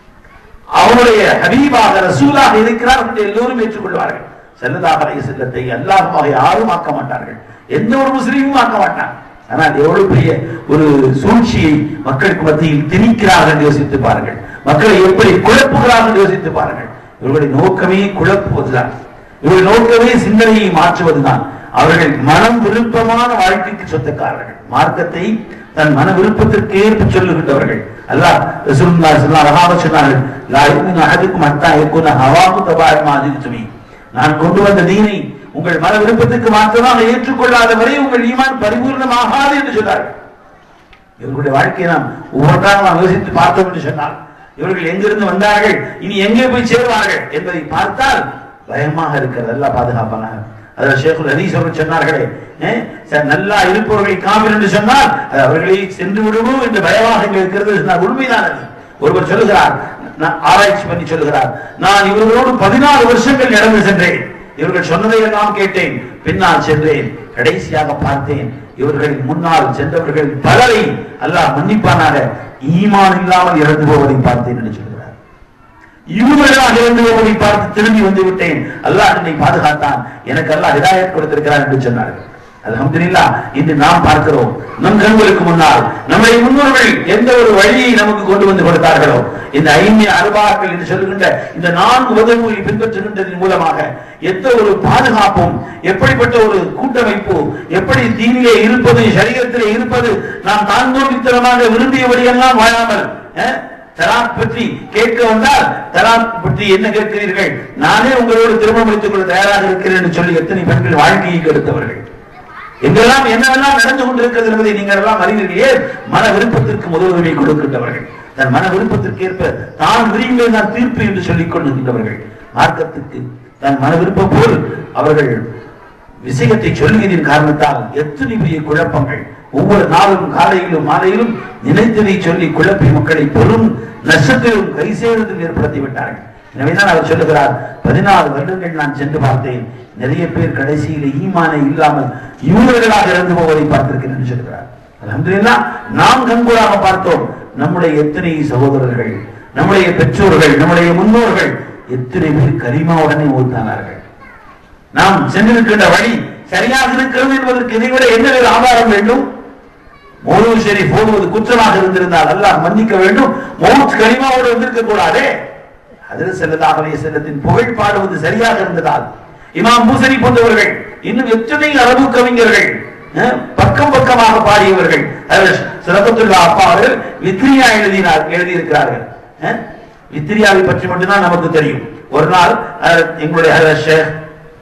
அவனுடைய ஹபீபாக ரசூலாக இருக்கிறார் என்று எல்லோரும் ஏற்றுக்கொள்வார்கள் செல்லதாக செல்லத்தை அல்லாஹ்வாக யாரும் ஆக்க மாட்டார்கள் எந்த ஒரு முஸ்லீமும் ஆக்க மாட்டான் ஆனால் எவ்வளவு பெரிய ஒரு சூழ்ச்சியை மக்களுக்கு மத்தியில் திணிக்கிறார்கள் என்று யோசித்து பாருங்கள் மக்களை எப்படி குழப்புகிறார்கள் என்று யோசித்து பாருங்கள் இவர்களுடைய நோக்கமே குழப்புவதுதான் இவருடைய நோக்கமே சிந்தனையை மாற்றுவதுதான் அவர்கள் மனம் விருப்பமான வாழ்க்கைக்கு சொந்தக்காரர்கள் மார்க்கத்தை தன் மன விருப்பத்திற்கு ஏற்ப சொல்லுகின்றவர்கள் அல்லாஹ் ரசூலுல்லாஹி ஸல்லல்லாஹு அலைஹி வஸல்லம் சொன்னார்கள் லா யுமினு அஹதுக்கும் ஹத்தா யகுன ஹவாஹு தபாஅ மா ஜிதுமி நான் கொண்டு வந்த தீனை உங்கள் மன விருப்பத்துக்கு மாத்திரமாக ஏற்றுக்கொள்ளாத வரை உங்கள் ஈமான் பரிபூர்ணமாகாது என்று சொன்னார்கள் இவர்களுடைய வாழ்க்கையை நாம் ஒவ்வொரு நாளும் நாம் யோசித்து பார்த்தோம் என்று சொன்னால் இவர்கள் எங்கிருந்து வந்தார்கள் இனி எங்கே போய் சேருவார்கள் என்பதை பார்த்தால் பயமாக இருக்கிறது எல்லாம் பாதுகாப்பானாக அதில் ஷேகுல் ஹதீஸ் அவர்கள் சொன்னார்களே ஏ, ச- நல்லா இருப்பவர்களை காமில் என்று சொன்னால் அது அவர்களை சென்று விடுவோம் என்று பயமாக இங்கே இருக்கிறது சொன்னார் உண்மைதான் அது ஒருவர் சொல்லுகிறார் நான் ஆராய்ச்சி பண்ணி சொல்லுகிறார் நான் இவர்களோடு பதினாலு வருஷங்கள் நடந்து சென்றேன் இவர்கள் சொன்னதை எல்லாம் கேட்டேன் பின்னால் சென்றேன் கடைசியாக பார்த்தேன் இவர்கள் முன்னால் சென்றவர்கள் பலரை அல்லாஹ் மன்னிப்பானாக ஈமான் இல்லாமல் இறந்து போவதை பார்த்தேன் என்று சொல்கிறார் இவர்களாக இறந்து போவதை பார்த்து திரும்பி வந்து விட்டேன் அல்லாஹ் என்னை பாதுகாத்தான் எனக்கு அல்லாஹ் ஹிதாயத் கொடுத்திருக்கிறார் என்று சொன்னார்கள் அல்ஹம்துலில்லாஹ் இன்று நாம் பார்க்கிறோம் நம் கண்களுக்கு முன்னால் நம்முடைய முன்னோர்கள் எந்த ஒரு வழியை நமக்கு கொண்டு வந்து கொடுத்தார்களோ இந்த ஐந்து அருபாக்கள் என்று சொல்லுகின்ற இந்த நான்கு உதவுகளை பின்பற்றுகின்றதன் மூலமாக எந்த ஒரு பாதுகாப்பும் எப்படிப்பட்ட ஒரு கூட்டமைப்பு எப்படி தீனிலே இருப்பது சரீரத்திலே இருப்பது நாம் தாங்கோடித்தனமாக விரும்பியபடியெல்லாம் வாழாமல் அஹ், தலாக் பற்றி கேட்க வந்தால் தலாக் பற்றி என்ன கேட்கிறீர்கள் நானே உங்களோடு திருமணம் முடித்துக் கொள்ள தயாராக இருக்கிறேன் என்று சொல்லி எத்தனை பெண்கள் வாழ்க்கையை கெடுத்தவர்கள் எங்கெல்லாம் என்னவெல்லாம் நடந்து கொண்டிருக்கிறது என்பதை நீங்கள் எல்லாம் அறிவீர்கள் ஏன் மன விருப்பத்திற்கு முதலுரிமை கொடுக்கின்றவர்கள் தன் மன விருப்பத்திற்கு ஏற்ப தான் விரும்பியது தான் தீர்ப்பு என்று சொல்லிக் கொண்டிருக்கின்றவர்கள் மார்க்கத்துக்கு தன் மன விருப்பம் போல் அவர்கள் விஷயத்தை சொல்லுவதின் காரணத்தால் எத்தனை பெரிய குழப்பங்கள் ஒவ்வொரு நாளும் காலையிலும் மாலையிலும் நினைத்ததை சொல்லி குழப்பி மக்களை பெரும் நஷ்டத்திலும் கை சேதத்தில் ஏற்படுத்தி விட்டார்கள் எனவேதான் அவர் சொல்லுகிறார் பதினாறு வருடங்கள் நான் சென்று பார்த்தேன் நிறைய பேர் கடைசியில் ஈமானை இல்லாமல் யூதர்களாக இறந்து போவதை பார்த்திருக்கிறேன் என்று சொல்கிறார் அல்ஹம்துலில்லாஹ் நாம் கண்கூடாக பார்த்தோம் நம்முடைய எத்தனை சகோதரர்கள் நம்முடைய பெற்றோர்கள் நம்முடைய முன்னோர்கள் எத்தனை பேர் கரிமாவுடனே ஊத்தானார்கள் நாம் சென்றிருக்கின்ற வழி சரியாக இருக்கிறது என்பதற்கு இதைவிட என்ன வேறு ஆதாரம் வேண்டும் மௌனு சரி போடுவது குற்றமாக இருந்திருந்தால் அல்லாஹ் மன்னிக்க வேண்டும் மௌத் கரிமாவோடு வந்திருக்க கூடாதே அதில் செல்லதாக செல்லத்தின் புகழ் பாடுவது சரியாக இருந்ததால் இமாம் பூசரி போன்றவர்கள் இன்னும் எத்தனை அரபு கவிஞர்கள் அஹ், பக்கம் பக்கமாக பாடியவர்கள் அதில் சிறப்பத்துள்ள அப்பா அவர்கள் வித்ரியா எழுதினார் எழுதியிருக்கிறார்கள் அஹ், வித்ரியாவை பற்றி மட்டும்தான் நமக்கு தெரியும் ஒரு நாள் அஹ், எங்களுடைய ஹதரத் ஷேக்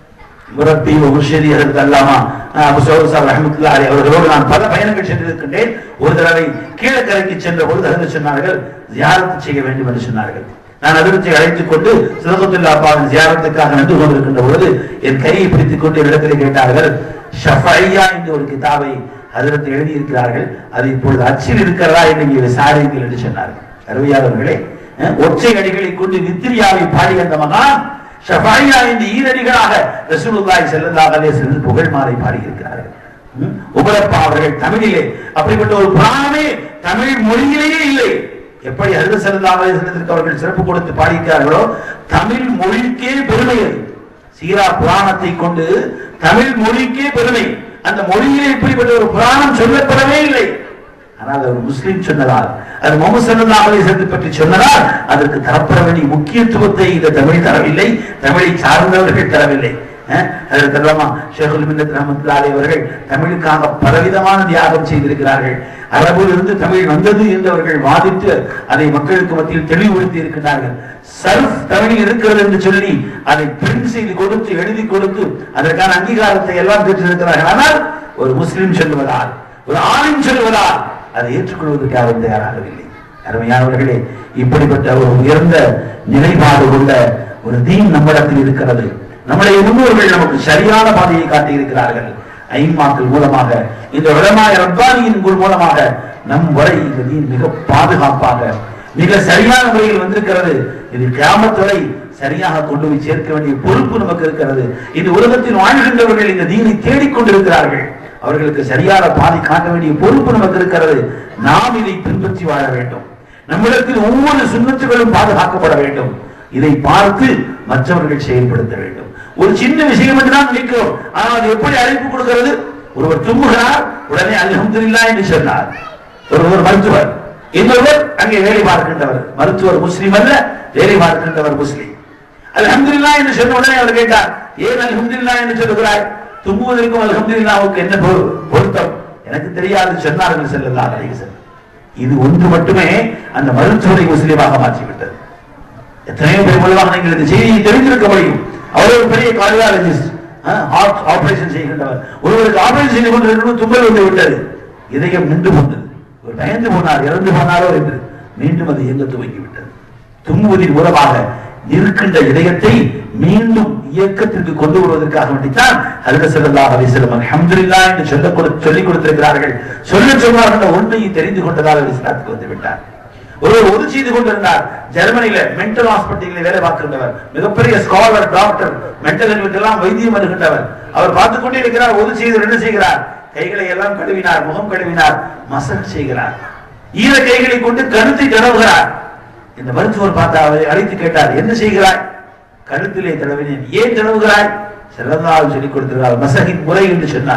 முரப்பி முர்ஷிதி அதற்கு அல்லாமா அபு சௌர் சாப் ரஹமத்துல்லா அலி அவர்களோடு நான் பல பயணங்கள் சென்றிருக்கின்றேன் ஒரு தடவை கீழக்கரைக்கு சென்ற பொழுது அதில் சொன்னார்கள் ஜியாரத்து செய்ய வேண்டும் என்று சொன்னார்கள் நான் அதிர்ச்சி அழைத்துக் கொண்டு சிலகத்துல்லா அப்பாவின் ஜியாரத்துக்காக நின்று கொண்டிருக்கின்ற பொழுது என் கையை பிடித்துக் கொண்டு இடத்தில் கேட்டார்கள் ஷஃபையா என்ற ஒரு கிதாபை அதிரத்தில் எழுதியிருக்கிறார்கள் அது இப்பொழுது அச்சில் இருக்கிறதா என்று இங்கே விசாரிங்கள் என்று சொன்னார்கள் அருமையாளர்களே அஹ், ஒற்றை அடிகளை கொண்டு நித்திரியாவை பாடிய அந்த மகான் ஷஃபாயா இந்த ஈரடிகளாக ரசூலுல்லாஹி ஸல்லல்லாஹு அலைஹி வஸல்லம் புகழ் மாலை பாடியிருக்கிறார்கள் ம்? உபரப்பா அவர்கள் தமிழிலே அப்படிப்பட்ட ஒரு புராணமே தமிழ் மொழியிலேயே இல்லை எப்படி அருள் ஸல்லல்லாஹு அலைஹி வஸல்லத்திற்கு அவர்கள் சிறப்பு கொடுத்து பாடியிருக்கிறார்களோ தமிழ் மொழிக்கே பெருமை அது சீரா புராணத்தை கொண்டு தமிழ் மொழிக்கே பெருமை அந்த மொழியிலே இப்படிப்பட்ட ஒரு புராணம் சொல்லப்படவே இல்லை ஆனால் ஒரு முஸ்லிம் சொன்னதால் அது முகமது ஸல்லல்லாஹு அலைஹி வஸல்லம் பற்றி சொன்னதால் அதற்கு தரப்பட வேண்டிய முக்கியத்துவத்தை இந்த தமிழ் தரவில்லை தமிழை சார்ந்தவர்கள் தரவில்லை அஹ், அதற்கு அல்லாமா ஷேகுல் மில்லத் ரஹ்மத்துல்லாஹி அலைஹி அவர்கள் தமிழுக்காக பலவிதமான தியாகம் செய்திருக்கிறார்கள் அரபில் இருந்து தமிழ் வந்தது என்று அவர்கள் வாதிட்டு அதை மக்களுக்கு மத்தியில் தெளிவுபடுத்தி இருக்கிறார்கள் சர்ஃப் தமிழில் இருக்கிறது என்று சொல்லி அதை பிரிண்ட் செய்து கொடுத்து எழுதி கொடுத்து அதற்கான அங்கீகாரத்தை எல்லாம் பெற்றிருக்கிறார்கள் ஆனால் ஒரு முஸ்லிம் சொல்வதால் ஒரு ஆணின் சொல்வதால் அதை ஏற்றுக்கொள்வதற்கு யாரும் தயாராகவில்லை அருமையானவர்களே இப்படிப்பட்ட ஒரு உயர்ந்த நிலைப்பாடு கொண்ட ஒரு தீன் நம்மிடத்தில் இருக்கிறது நம்முடைய முன்னோர்கள் நமக்கு சரியான பாதையை காட்டியிருக்கிறார்கள் ஐம்மாக்கள் மூலமாக இந்த உலமாய ரப்பானியின் மூலமாக நம் வரை இந்த தீன் மிக பாதுகாப்பாக மிக சரியான முறையில் வந்திருக்கிறது இது கிராமத் வரை சரியாக கொண்டு போய் சேர்க்க வேண்டிய பொறுப்பு நமக்கு இருக்கிறது இந்த உலகத்தில் வாழ்கின்றவர்கள் இந்த தீனை தேடிக்கொண்டிருக்கிறார்கள் அவர்களுக்கு சரியான பாதை காட்ட வேண்டிய பொறுப்பு நமக்கு இருக்கிறது நாம் இதை பின்பற்றி வாழ வேண்டும் நம்மிடத்தில் ஒவ்வொரு சுண்ணத்துகளும் பாதுகாக்கப்பட வேண்டும் இதை பார்த்து மற்றவர்கள் செயல்படுத்த வேண்டும் ஒரு சின்ன விஷயம் என்று தான் நினைக்கிறோம் ஆனால் அது எப்படி அழைப்பு கொடுக்கிறது ஒருவர் தும்முகிறார் உடனே அல்ஹம்துலில்லாஹ் என்று சொன்னார் ஒருவர் மருத்துவர் இன்னொருவர் அங்கே வேலை பார்க்கின்றவர் மருத்துவர் முஸ்லிம் அல்ல வேலை பார்க்கின்றவர் முஸ்லிம் அல்ஹம்துலில்லாஹ் என்று சொன்ன உடனே அவர் கேட்டார் ஏன் அல்ஹம்துலில்லாஹ் என்று சொல்லுகிறாய் தும்புவதற்கும் அல்ஹம்துலில்லாஹ்வுக்கு என்ன பொரு- பொருத்தம் எனக்கு தெரியாது சொன்னார்கள் ஸல்லல்லாஹு அலைஹி வஸல்லம் இது ஒன்று மட்டுமே அந்த மருத்துவரை முஸ்லீமாக மாற்றிவிட்டது எத்தனையோ பேர் மூலமாக நீங்கள் இந்த செய்தியை தெரிந்திருக்க முடியும் அவர் ஒரு பெரிய கார்டியாலஜிஸ்ட் ஹார்ட் ஆபரேஷன் செய்கின்றவர் ஒருவருக்கு ஆபரேஷன் செய்து கொண்டிருக்கும் தும்பல் வந்து விட்டது இதயம் நின்று போனது ஒரு பயந்து போனார் இறந்து போனாரோ என்று மீண்டும் அது இயங்க துவங்கி விட்டது தும்புவதின் மூலமாக இருக்கின்ற இதயத்தை மீண்டும் இயக்கத்திற்கு கொண்டு வருவதற்காக வேண்டித்தான் ஹதரத் ஸல்லல்லாஹு அலைஹி வஸல்லம் அல்ஹம்துலில்லாஹ் என்று சொல்ல கொடு- சொல்லிக் கொடுத்திருக்கிறார்கள் சொல்ல சொன்னார்கள் ஒன்றையை தெரிந்து கொண்டதால் அவர் இஸ்லாத்துக்கு வந்து விட்டார் ஒருவர் உதவி செய்து கொண்டிருந்தார் ஜெர்மனியில மென்டல் ஹாஸ்பிட்டலில் வேலை பார்க்கின்றவர் மிகப்பெரிய ஸ்காலர் டாக்டர் மென்டல் எல்லாம் வைத்தியம் வருகின்றவர் அவர் பார்த்துக் கொண்டே இருக்கிறார் உதவி செய்து என்ன செய்கிறார் கைகளை எல்லாம் கழுவினார் முகம் கழுவினார் மசாஜ் செய்கிறார் ஈர கைகளை கொண்டு கருத்தை தடவுகிறார் இந்த மருத்துவர் பார்த்து அவரை அழைத்து கேட்டார் என்ன செய்கிறாய் கழுத்திலே தடவினேன் ஏன் தடவுகிறாய் செல்லந்தால் சொல்லிக் கொடுத்திருக்கிறார் மசகின் முறை என்று சொன்னார்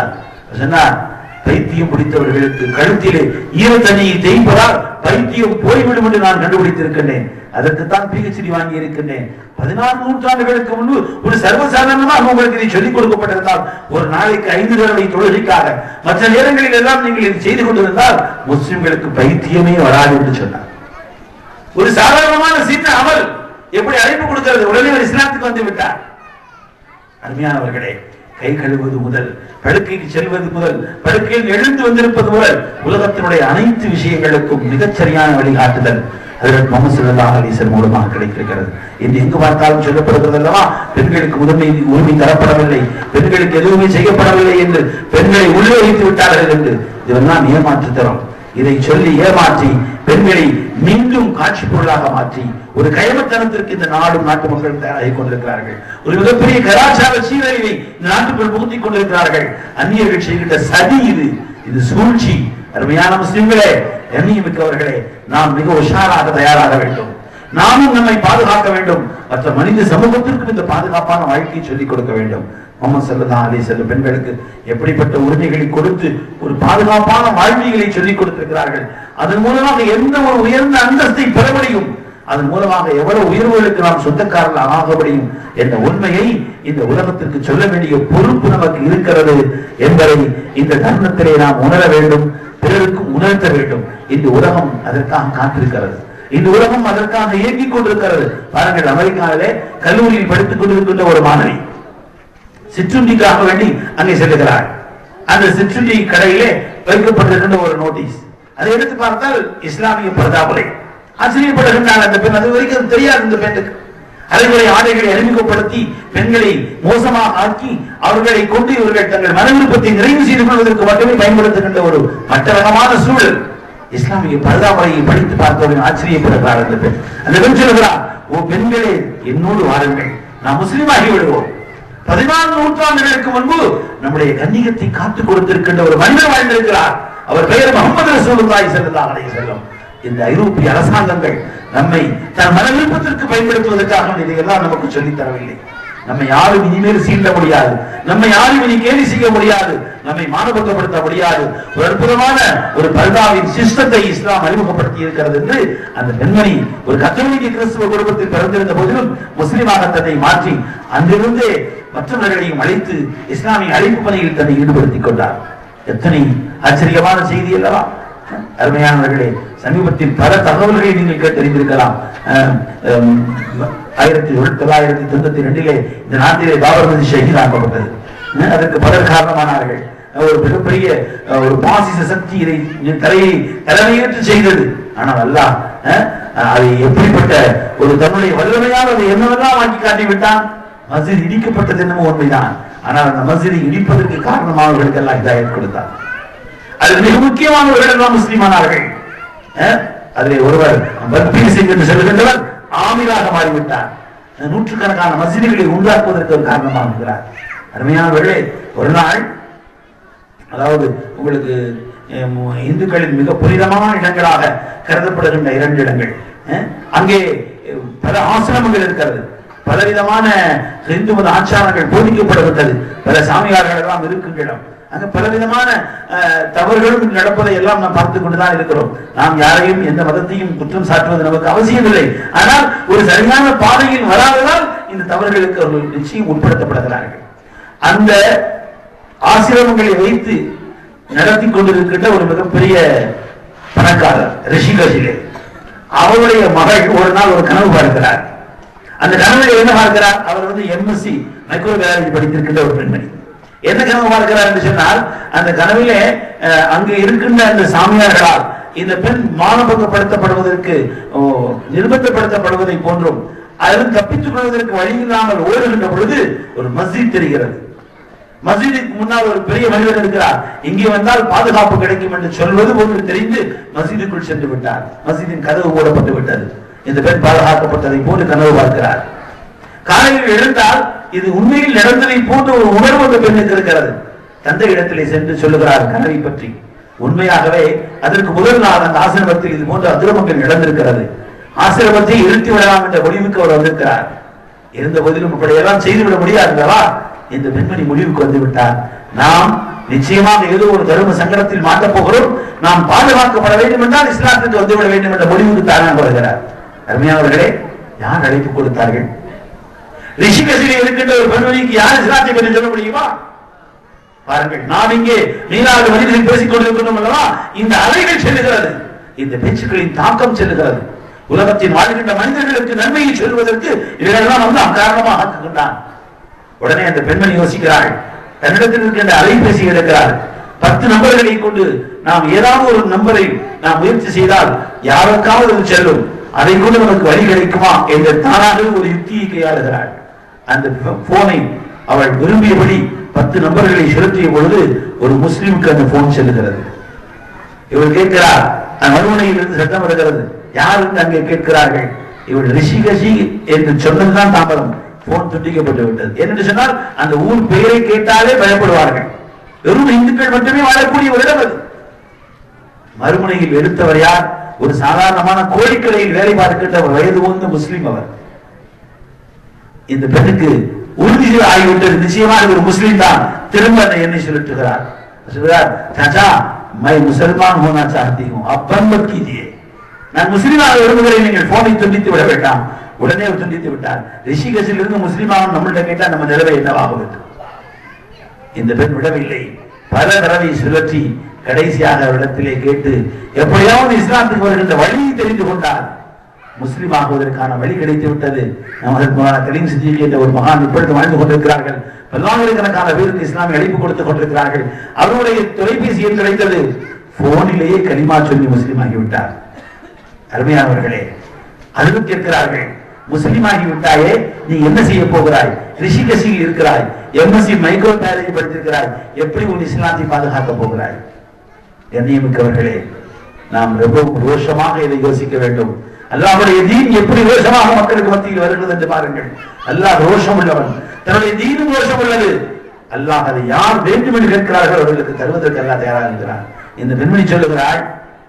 சொன்னார் பைத்தியம் பிடித்தவர்களுக்கு கழுத்திலே ஈர தண்ணியை தேய்ப்பதால் பைத்தியம் போய்விடும் என்று நான் கண்டுபிடித்திருக்கின்றேன் அதற்குத்தான் பிஹெச்டி வாங்கி இருக்கின்றேன் பதினாறு நூற்றாண்டுகளுக்கு முன்பு ஒரு சர்வசாதாரணமாக உங்களுக்கு இதை சொல்லிக் கொடுக்கப்பட்டிருந்தால் ஒரு நாளைக்கு ஐந்து தடவை தொழுகைக்காக மற்ற நேரங்களில் எல்லாம் நீங்கள் இதை செய்து கொண்டிருந்தால் முஸ்லிம்களுக்கு பைத்தியமே வராது என்று சொன்னார் ஒரு சாதாரணமான சின்ன அமல் எப்படி அழைப்பு கொடுக்கிறது உடனே ஒரு இஸ்லாத்துக்கு வந்து விட்டார் அருமையானவர்களே கை கழுவுவது முதல் படுக்கைக்கு செல்வது முதல் படுக்கையில் எழுந்து வந்திருப்பது முதல் உலகத்தினுடைய அனைத்து விஷயங்களுக்கும் மிகச் சரியான வழிகாட்டுதல் அதற்கு முகமது ஸல்லல்லாஹு அலைஹி வஸல்லம் மூலமாக கிடைத்திருக்கிறது இன்று எங்கு பார்த்தாலும் சொல்லப்படுகிறது அல்லவா பெண்களுக்கு முதன்மை உரிமை தரப்படவில்லை பெண்களுக்கு எதுவுமே செய்யப்படவில்லை என்று பெண்களை உள்ளே வைத்து விட்டார்கள் என்று இதெல்லாம் ஏமாற்று தரும் இதை சொல்லி ஏமாற்றி பெண்களை மீண்டும் காட்சி பொருளாக மாற்றி ஒரு கயமத்தனத்திற்கு இந்த நாடும் நாட்டு மக்கள் தயாராகி கொண்டிருக்கிறார்கள் ஒரு மிகப்பெரிய கலாச்சார சீரழிவை இந்த நாட்டுக்குள் புகுத்திக் கொண்டிருக்கிறார்கள் அந்நியர்கள் செய்கின்ற சதி இது இது சூழ்ச்சி அருமையான முஸ்லிம்களே எண்ணியமிக்கவர்களே நாம் மிக உஷாராக தயாராக வேண்டும் நாமும் நம்மை பாதுகாக்க வேண்டும் மற்ற மனித சமூகத்திற்கும் இந்த பாதுகாப்பான வாழ்க்கையை சொல்லிக் கொடுக்க வேண்டும் முகமது சல்லல்லாஹு அலைஹி வஸல்லம் பெண்களுக்கு எப்படிப்பட்ட உரிமைகளை கொடுத்து ஒரு பாதுகாப்பான வாழ்வியலை சொல்லிக் கொடுத்திருக்கிறார்கள் அதன் மூலமாக எந்த ஒரு உயர்ந்த அந்தஸ்தை பெற முடியும் அதன் மூலமாக எவ்வளவு உயர்வுகளுக்கு நாம் சொந்தக்காரர்கள் ஆக முடியும் என்ற உண்மையை இந்த உலகத்திற்கு சொல்ல வேண்டிய பொறுப்பு நமக்கு இருக்கிறது என்பதை இந்த தருணத்திலே நாம் உணர வேண்டும் பிறருக்கும் உணர்த்த வேண்டும் இந்த உலகம் அதற்காக காத்திருக்கிறது இந்த உலகம் அதற்காக இயங்கிக் கொண்டிருக்கிறது பாருங்கள் அமெரிக்காவிலே கல்லூரியில் படித்துக் கொண்டிருக்கின்ற ஒரு மாணவி சிற்றுண்டிக்காக வேண்டி அங்கே செல்லுகிறார் அந்த சிற்றுண்டி கடையிலே வைக்கப்பட்டிருக்கின்ற ஒரு நோட்டீஸ் அதை எடுத்து பார்த்தால் இஸ்லாமிய பரதாபலை ஆச்சரியப்படுகின்றார் அந்த பெண் அது வரைக்கும் அது தெரியாது இந்த பெண்ணுக்கு அரைமுறை ஆடைகளை அறிமுகப்படுத்தி பெண்களை மோசமாக ஆக்கி அவர்களை கொண்டு இவர்கள் தங்கள் மன விருப்பத்தை நிறைவு செய்து கொள்வதற்கு மட்டுமே பயன்படுத்துகின்ற ஒரு மட்டரகமான சூழல் இஸ்லாமிய பரதாமலையை படித்து பார்த்தவர்கள் ஆச்சரியப்படுகிறார் அந்த பெண் அந்த பெண் சொல்கிறார் ஓ பெண்களே என்னோடு வாருங்கள் நாம் முஸ்லீமாகி விடுவோம் பதினான்கு நூற்றாண்டுகளுக்கு முன்பு நம்முடைய கண்ணியத்தை காத்துக் கொடுத்திருக்கின்ற ஒரு மனிதர் வாழ்ந்திருக்கிறார் அவர் பெயர் முகமது ரசூலுல்லாஹி ஸல்லல்லாஹு அலைஹி வஸல்லம் இந்த ஐரோப்பிய அரசாங்கங்கள் நம்மை தன் மன விருப்பத்திற்கு பயன்படுத்துவதற்காக இதையெல்லாம் நமக்கு சொல்லித் தரவில்லை நம்மை யாரும் இனிமேல் சீண்ட முடியாது நம்மை யாரும் இனி கேலி செய்ய முடியாது நம்மை மானபக்கப்படுத்த முடியாது ஒரு அற்புதமான ஒரு பர்தாவின் சிஸ்டத்தை இஸ்லாம் அறிமுகப்படுத்தி இருக்கிறது என்று அந்த பெண்மணி ஒரு கத்தோலிக்க கிறிஸ்துவ குடும்பத்தில் பிறந்திருந்த போதிலும் முஸ்லிமாக தன்னை மாற்றி அங்கிருந்தே மற்றவர்களையும் அழைத்து இஸ்லாமிய அழைப்பு பணியில் தன்னை ஈடுபடுத்திக் கொண்டார் எத்தனை ஆச்சரியமான செய்தி அல்லவா அருமையானவர்களே சமீபத்தில் பல தகவல்களை நீங்கள் கேட்டறிந்திருக்கலாம் அஹ், ஹம், ஆயிரத்தி தொள்ளாயிரத்தி தொண்ணூத்தி ரெண்டிலே இந்த நாட்டிலே பாபர் மதி ஷஹீதாக்கப்பட்டது அஹ், அதற்கு பலர் காரணமானார்கள் ஒரு மிகப்பெரிய அஹ், ஒரு பாசிச சக்தி இதை தலையை தலைமையேற்று செய்தது ஆனால் அல்லாஹ் அஹ், அதை எப்படிப்பட்ட ஒரு தன்னுடைய வல்லமையான அதை என்னவெல்லாம் ஆக்கி காட்டி விட்டான் மஸ்ஜித் இடிக்கப்பட்டது என்னமோ உண்மைதான் ஆனால் அந்த மஸ்ஜிதை இடிப்பதற்கு காரணமானவர்களுக்கு எல்லாம் இதாயத் கொடுத்தார் அது மிக முக்கியமானவர்கள் எல்லாம் முஸ்லிமானார்கள் அஹ், அதிலே ஒருவர் பக்பீர் சிங் என்று சொல்லுகின்றவர் ஆமிராக மாறிவிட்டார் அஹ், நூற்றுக்கணக்கான மஸ்ஜிதுகளை உண்டாக்குவதற்கு ஒரு காரணமாக இருக்கிறார் அருமையானவர்களே ஒரு நாள் அதாவது உங்களுக்கு அஹ், மு- இந்துக்களின் மிக புனிதமான இடங்களாக கருதப்படுகின்ற இரண்டு இடங்கள் அஹ், அங்கே அஹ், பல ஆசிரமங்கள் இருக்கிறது பலவிதமான இந்து மத ஆச்சாரங்கள் போதிக்கப்படுகின்றது பல சாமியார்கள் எல்லாம் இருக்கும் இடம் அங்க பலவிதமான அஹ், தவறுகளும் நடப்பதை எல்லாம் நாம் பார்த்துக் கொண்டுதான் இருக்கிறோம் நாம் யாரையும் எந்த மதத்தையும் குற்றம் சாட்டுவது நமக்கு அவசியம் இல்லை ஆனால் ஒரு சரியான பாதையில் வராததால் இந்த தவறுகளுக்கு அவர்கள் நிச்சயம் உட்படுத்தப்படுகிறார்கள் அந்த ஆசிரமங்களை வைத்து நடத்தி கொண்டிருக்கின்ற ஒரு மிகப்பெரிய பணக்காரர் ரிஷிகஜிலே அவருடைய மகள் ஒரு நாள் ஒரு கனவு பார்க்கிறார் அந்த கனவுல என்ன பார்க்கிறார் அவர் வந்து எம்எஸ்சி மைக்ரோபயாலஜி படித்திருக்கின்ற ஒரு பெண்மணி என்ன கனவு பார்க்கிறார் என்று சொன்னால் அந்த கனவிலே அஹ், அங்கு இருக்கின்ற அந்த சாமியார்களால் இந்த பெண் மானபங்கப்படுத்தப்படுவதற்கு ஓ, நிர்பந்தப்படுத்தப்படுவதை போன்றும் அதில் தப்பித்துக் கொள்வதற்கு வழி இல்லாமல் ஓடுகின்ற பொழுது ஒரு மஸ்ஜித் தெரிகிறது மஸ்ஜிதுக்கு முன்னால் ஒரு பெரிய மனிதர் இருக்கிறார் இங்கே வந்தால் பாதுகாப்பு கிடைக்கும் என்று சொல்வது போன்று தெரிந்து மஸ்ஜிதுக்குள் சென்று விட்டார் மஸ்ஜிதின் கதவு மூடப்பட்டு விட்டது இந்த பெண் பாதுகாக்கப்பட்டதை போன்று கனவு பார்க்கிறார் காலையில் எழுந்தால் இது உண்மையில் நடந்ததை போன்ற ஒரு உணர்வு அந்த பெண்ணுக்கு இருக்கிறது தந்தை இடத்திலே சென்று சொல்லுகிறார் கனவை பற்றி உண்மையாகவே அதற்கு முதல் நாள் அந்த ஆசிரமத்தில் இது போன்ற அதிரமங்கள் நடந்திருக்கிறது ஆசிரமத்தை இழுத்தி விடலாம் என்ற முடிவுக்கு அவர் வந்திருக்கிறார் இருந்த போதிலும் இப்படியெல்லாம் செய்துவிட முடியாது அல்லவா இந்த பெண்மணி முடிவுக்கு வந்து விட்டார் நாம் நிச்சயமாக ஏதோ ஒரு தர்ம சங்கடத்தில் மாட்டப் போகிறோம் நாம் பாதுகாக்கப்பட வேண்டும் என்றால் இஸ்லாத்துக்கு வந்துவிட வேண்டும் என்ற முடிவுக்கு தாரான் வருகிறார் அருமையானவர்களே யார் அழைப்பு கொடுத்தார்கள் ரிஷிகசிலே இருக்கின்ற ஒரு பெண்மணிக்கு யார் இஸ்லாத்தை பற்றி சொல்ல முடியுமா பாருங்கள் நாம் இங்கே நீலாவது மனிதர்கள் பேசிக் கொண்டிருக்கிறோம் அல்லவா இந்த அலைகள் செல்லுகிறது இந்த பேச்சுக்களின் தாக்கம் செல்லுகிறது உலகத்தில் வாழ்கின்ற மனிதர்களுக்கு நன்மையை சொல்வதற்கு இவைகளெல்லாம் வந்து அக்காரணமாக ஆக்குகின்றான் உடனே அந்த பெண்மணி யோசிக்கிறாள் தன்னிடத்தில் இருக்கின்ற அலைபேசி எடுக்கிறார் பத்து நம்பர்களை கொண்டு நாம் ஏதாவது ஒரு நம்பரை நாம் முயற்சி செய்தால் யாருக்காவது அது செல்லும் அதை கொண்டு நமக்கு வழி கிடைக்குமா என்ற தானாக ஒரு யுக்தியை கையாளுகிறாள் அந்த போனை அவள் விரும்பியபடி பத்து நம்பர்களை செலுத்திய பொழுது ஒரு முஸ்லிமுக்கு அந்த போன் செல்லுகிறது இவர் கேட்கிறார் அந்த மறுமுனையில் இருந்து சத்தம் வருகிறது யார் என்று அங்கே கேட்கிறார்கள் இவள் ரிஷிகசி என்று சொன்னதுதான் தாமதம் போன் துண்டிக்கப்பட்டு விட்டது என்று சொன்னால் அந்த ஊர் பெயரை கேட்டாலே பயப்படுவார்கள் வெறும் இந்துக்கள் மட்டுமே வாழக்கூடிய ஒரு இடம் அது மறுமுனையில் எடுத்தவர் யார் ஒரு சாதாரணமான கோழிக்கடையில் வேலை பார்க்கின்ற ஒரு வயது உந்த முஸ்லிம் அவர் இந்த பெண்ணுக்கு உறுதி ஆகிவிட்டது நிச்சயமாக ஒரு முஸ்லீம் தான் திரும்ப அந்த எண்ணை சுழற்றுகிறார் சொல்கிறார் சாச்சா மை முசல்மான் ஹோனா சாஹத்தி ஹூ அப்பன் மத் கீஜியே நான் முஸ்லீமாக விரும்புகிறேன் நீங்கள் போனை துண்டித்து விட வேண்டாம் உடனே அவர் துண்டித்து விட்டார் ரிஷிகசில் இருந்து முஸ்லீமாக நம்மள்ட்ட கேட்டா நம்ம நிலவை என்னவாக வேண்டும் இந்த பெண் விடவில்லை பல தடவை சுழற்றி கடைசியாக அவரிடத்திலே கேட்டு எப்படியாவது இஸ்லாத்துக்கு வருகின்ற வழியை தெரிந்து கொண்டார் முஸ்லிம் ஆகுவதற்கான வழி கிடைத்து விட்டது நமது கலீம் சித்திகி என்ற ஒரு மகான் இப்பொழுது வாழ்ந்து கொண்டிருக்கிறார்கள் பல்லாயிரக்கணக்கான பேருக்கு இஸ்லாமிய அழைப்பு கொடுத்துக் கொண்டிருக்கிறார்கள் அவருடைய தொலைபேசி எண் கிடைத்தது போனிலேயே கலிமா சொல்லி முஸ்லிம் ஆகிவிட்டார் அருமையானவர்களே அதுவும் கேட்கிறார்கள் முஸ்லிம் ஆகிவிட்டாயே நீ என்ன செய்ய போகிறாய் ரிஷிகசியில் இருக்கிறாய் எம்எஸ்சி மைக்ரோ பயாலஜி படித்திருக்கிறாய் எப்படி உன் இஸ்லாத்தை பாதுகாக்க போகிறாய் கண்ணியமிக்கவர்களே நாம் ரொம்ப ரோஷமாக இதை யோசிக்க வேண்டும் அல்லாஹ்வுடைய தீன் எப்படி ரோஷமாக மக்களுக்கு மத்தியில் வருகிறது என்று பாருங்கள் அல்லாஹ் ரோஷம் உள்ளவன் தன்னுடைய தீனும் ரோஷம் உள்ளது அல்லாஹ் அதை யார் வேண்டும் என்று கேட்கிறார்கள் அவர்களுக்கு தருவதற்கு அல்லாஹ் தயாராக இருக்கிறார் இந்த பெண்மணி சொல்லுகிறாள்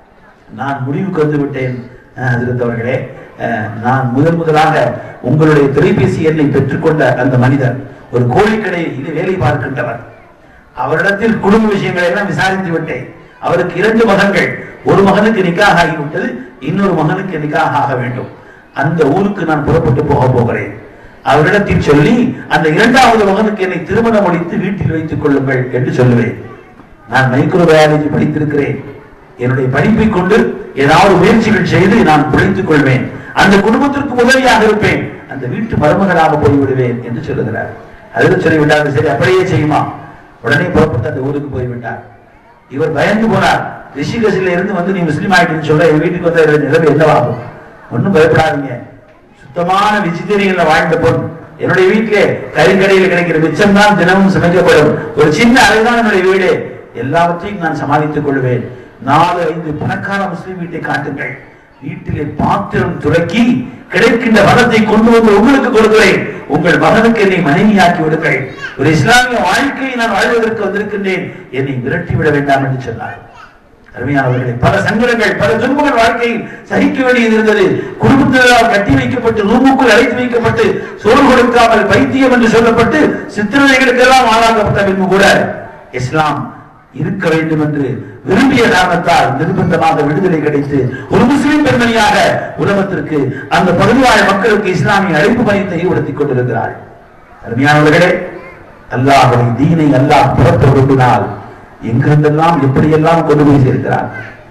நான் முடிவுக்கு வந்து விட்டேன் அதிர்ந்தவர்களே நான் முதல் முதலாக உங்களுடைய தொலைபேசி எண்ணை பெற்றுக்கொண்ட அந்த மனிதர் ஒரு கோழிக்கடையில் இது வேலை பார்க்கின்றவர் அவரிடத்தில் குடும்ப விஷயங்களை எல்லாம் விசாரித்து விட்டேன் அவருக்கு இரண்டு மகன்கள் ஒரு மகனுக்கு நிக்காக ஆகிவிட்டது இன்னொரு மகனுக்கு நிக்காக ஆக வேண்டும் அந்த ஊருக்கு நான் புறப்பட்டு போக போகிறேன் அவரிடத்தில் சொல்லி அந்த இரண்டாவது மகனுக்கு என்னை திருமணம் முடித்து வீட்டில் வைத்துக் கொள்ளுங்கள் என்று சொல்லுவேன் நான் மைக்ரோ பயாலஜி படித்திருக்கிறேன் என்னுடைய படிப்பை கொண்டு ஏதாவது முயற்சிகள் செய்து நான் பிழைத்துக் கொள்வேன் அந்த குடும்பத்திற்கு உதவியாக இருப்பேன் அந்த வீட்டு மருமகனாக போய்விடுவேன் என்று சொல்லுகிறார் அதில் சொல்லிவிட்டார் சரி அப்படியே செய்யுமா உடனே புறப்பட்டு அந்த ஊருக்கு போய்விட்டார் இவர் பயந்து போனார் ரிஷிகசில இருந்து வந்து நீ முஸ்லீம் ஆயிட்டுன்னு சொல்ல என் வீட்டுக்கு வந்த என்னோட நிலைமை என்னவாகும் ஒன்றும் பயப்படாதீங்க சுத்தமான வெஜிடேரியன்ல வாழ்ந்த பொண்ணு என்னுடைய வீட்டிலே கறிக்கடையில் கிடைக்கிற மிச்சம் தான் தினமும் சமைக்கப்படும் ஒரு சின்ன அறைதான் என்னுடைய வீடு எல்லாவற்றையும் நான் சமாளித்துக் கொள்வேன் நாலு ஐந்து பணக்கார முஸ்லீம் வீட்டை காட்டுங்கள் வீட்டிலே பாத்திரம் துறக்கி கிடைக்கின்ற பணத்தை கொண்டு வந்து உங்களுக்கு கொடுக்கிறேன் உங்கள் மகனுக்கு என்னை மனைவியாக்கி விடுங்கள் ஒரு இஸ்லாமிய வாழ்க்கையை நான் வாழ்வதற்கு வந்திருக்கின்றேன் என்னை விரட்டி விட வேண்டாம் என்று சொன்னார் அருமையானவர்களே பல சங்கடங்கள் பல துன்பங்கள் வாழ்க்கையில் சகிக்க வேண்டியது இருந்தது குடும்பத்தினரால் கட்டி வைக்கப்பட்டு ரூமுக்குள் அழைத்து வைக்கப்பட்டு சோறு கொடுக்காமல் பைத்தியம் என்று சொல்லப்பட்டு சித்திரதைகளுக்கெல்லாம் ஆளாக்கப்பட்ட பின்பு கூட இஸ்லாம் இருக்க வேண்டும் என்று விரும்பிய காரணத்தால் நிர்பந்தமாக விடுதலை கிடைத்து ஒரு முஸ்லிம் பெண்மணியாக உலகத்திற்கு அந்த பகுதிவாழ் மக்களுக்கு இஸ்லாமிய அழைப்பு பணித்தை ஈடுபடுத்திக் கொண்டிருக்கிறாள் அருமையானவர்களே அல்லாஹுடைய தீனை அல்லாஹ் புறத்த விரும்பினால் எங்கிருந்தெல்லாம் எப்படியெல்லாம் கொண்டு போய் சேர்க்கிறார்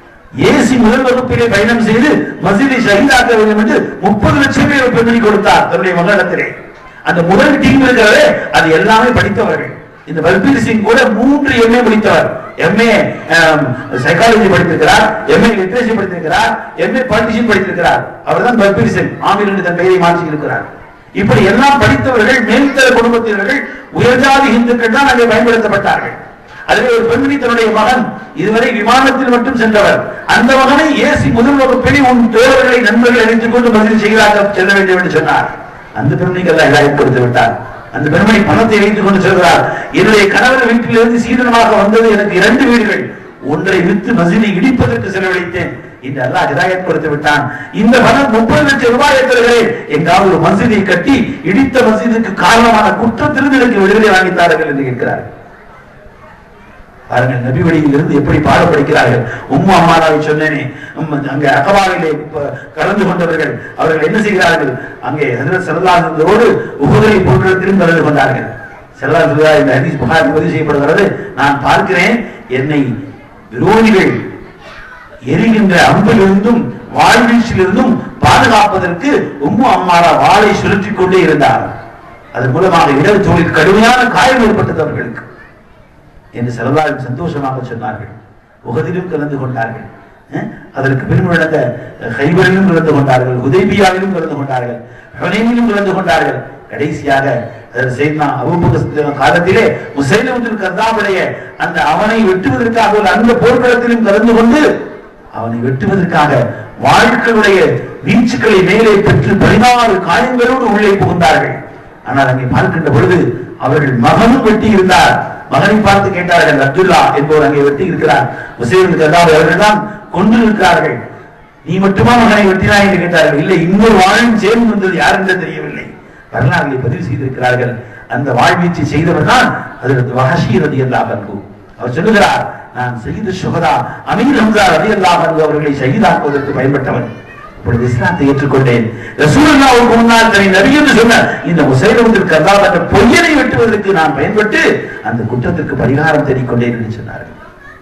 ஏசி முதல் வகுப்பிலே பயணம் செய்து மசீதை ஷஹீதாக்க வேண்டும் என்று முப்பது லட்சம் பேர் பெண்மணி கொடுத்தார் தன்னுடைய மகளிடத்திலே அந்த முதல் டீம் இருக்கிறதே அது எல்லாமே படித்தவர்கள் இந்த பல்பீர் சிங் கூட மூன்று எம்ஏ முடித்தவர் எம்ஏ சைக்காலஜி படித்திருக்கிறார் எம்ஏ லிட்ரேச்சர் படித்திருக்கிறார் எம்ஏ பாலிட்டிஷியன் படித்திருக்கிறார் அவர்தான் பல்பீர் சிங் ஆமீர் என்று தன் பெயரை மாற்றி இருக்கிறார் இப்படி எல்லாம் படித்தவர்கள் மேல்தர குடும்பத்தினர்கள் உயர்ஜாதி இந்துக்கள் தான் அங்கே பயன்படுத்தப்பட்டார்கள் அதிலே ஒரு பெண்மணி தன்னுடைய மகன் இதுவரை விமானத்தில் மட்டும் சென்றவர் அந்த மகனை ஏசி முதல் வகுப்பில் உன் தோழர்களை நண்பர்கள் அணித்துக் கொண்டு பதில் செய்கிறாக செல்ல வேண்டும் என்று சொன்னார் அந்த பெண்மணிக்கு எல்லாம் இலாய் கொடுத்து விட்டார் அந்த பெண்மணி பணத்தை வைத்துக் கொண்டு சொல்கிறார் என்னுடைய கணவர் வீட்டிலிருந்து சீதனமாக வந்தது எனக்கு இரண்டு வீடுகள் ஒன்றை வித்து மசினை இடிப்பதற்கு செலவழித்தேன் இந்த அல்லாஹ் ஹிதாயத் கொடுத்து விட்டான் இந்த பணம் முப்பது லட்சம் ரூபாய் தருகிறேன் எங்காவது ஒரு மசீதை கட்டி இடித்த மசீதுக்கு காரணமான குற்றத்திலிருந்து எனக்கு விடுதலை வாங்கித்தார்கள் என்று கேட்கிறார் பாருங்கள் நபி வழியிலிருந்து எப்படி பாடப்படுகிறார்கள் உம்மு அம்மாராவை சொன்னேனே உம் அங்கே அகவாவிலே ப- கலந்து கொண்டவர்கள் அவர்கள் என்ன செய்கிறார்கள் அங்கே ஹஜரத் சல்லாஹோடு உபகரை போன்றத்திலும் கலந்து கொண்டார்கள் செல்லா சொல்லுதா இந்த ஹதீஸ் புகார் பதிவு செய்யப்படுகிறது நான் பார்க்கிறேன் என்னை விரோதிகள் எரிகின்ற அம்பிலிருந்தும் வாழ்வீச்சிலிருந்தும் பாதுகாப்பதற்கு உம்மு அம்மாரா வாளை சுழற்றிக் கொண்டே இருந்தார் அதன் மூலமாக இடது தோளில் கடுமையான காயம் ஏற்பட்டது அவர்களுக்கு என்று செலவாள் சந்தோஷமாக சொன்னார்கள் உகதிலும் கலந்து கொண்டார்கள் அஹ், அதற்கு பின் நடந்த ஹைபரிலும் கலந்து கொண்டார்கள் உதய்பியாவிலும் கலந்து கொண்டார்கள் ஹுனைனிலும் கலந்து கொண்டார்கள் கடைசியாக அதில் செய்தா அபூபக்கர் காலத்திலே முசைலமுல் கர்தாவுடைய அந்த அவனை வெட்டுவதற்காக ஒரு அந்த போர்க்களத்திலும் கலந்து கொண்டு அவனை வெட்டுவதற்காக வாழ்க்கையுடைய வீச்சுக்களை மேலே பெற்று பதினாறு காயங்களோடு உள்ளே புகுந்தார்கள் ஆனால் அங்கே பார்க்கின்ற பொழுது அவர்கள் மகனும் வெட்டி இருந்தார் மகனை பார்த்து கேட்டார்கள் அப்துல்லா என்பவர் அங்கே வெட்டி இருக்கிறார் உசேன் கதாவை அவர்கள் தான் கொண்டு இருக்கிறார்கள் நீ மட்டுமா மகனை வெட்டினாய் என்று கேட்டார்கள் இல்லை இன்னொரு வாழும் சேர்ந்து வந்தது யார் என்று தெரியவில்லை வரலாறுகளை பதிவு செய்திருக்கிறார்கள் அந்த வாழ்வீச்சை செய்தவர் தான் அதற்கு வஹஷி ரதி அல்லாஹ் அவர் சொல்லுகிறார் நான் செய்து சுகதா அமீர் ஹம்சா ரதி அல்லாஹ் அவர்களை ஷஹீதாக்குவதற்கு பயன்பட்டவன் இப்பொழுது இஸ்லாத்தை ஏற்றுக்கொண்டேன் ரசூலுல்லாவுக்கு முன்னால் தன்னை நபி என்று சொன்ன இந்த முசைலமுத்திற்கு அல்லாஹ் என்ற பொய்யனை வெட்டுவதற்கு நான் பயன்பட்டு அந்த குற்றத்திற்கு பரிகாரம் தேடிக்கொண்டேன் என்று சொன்னார்கள்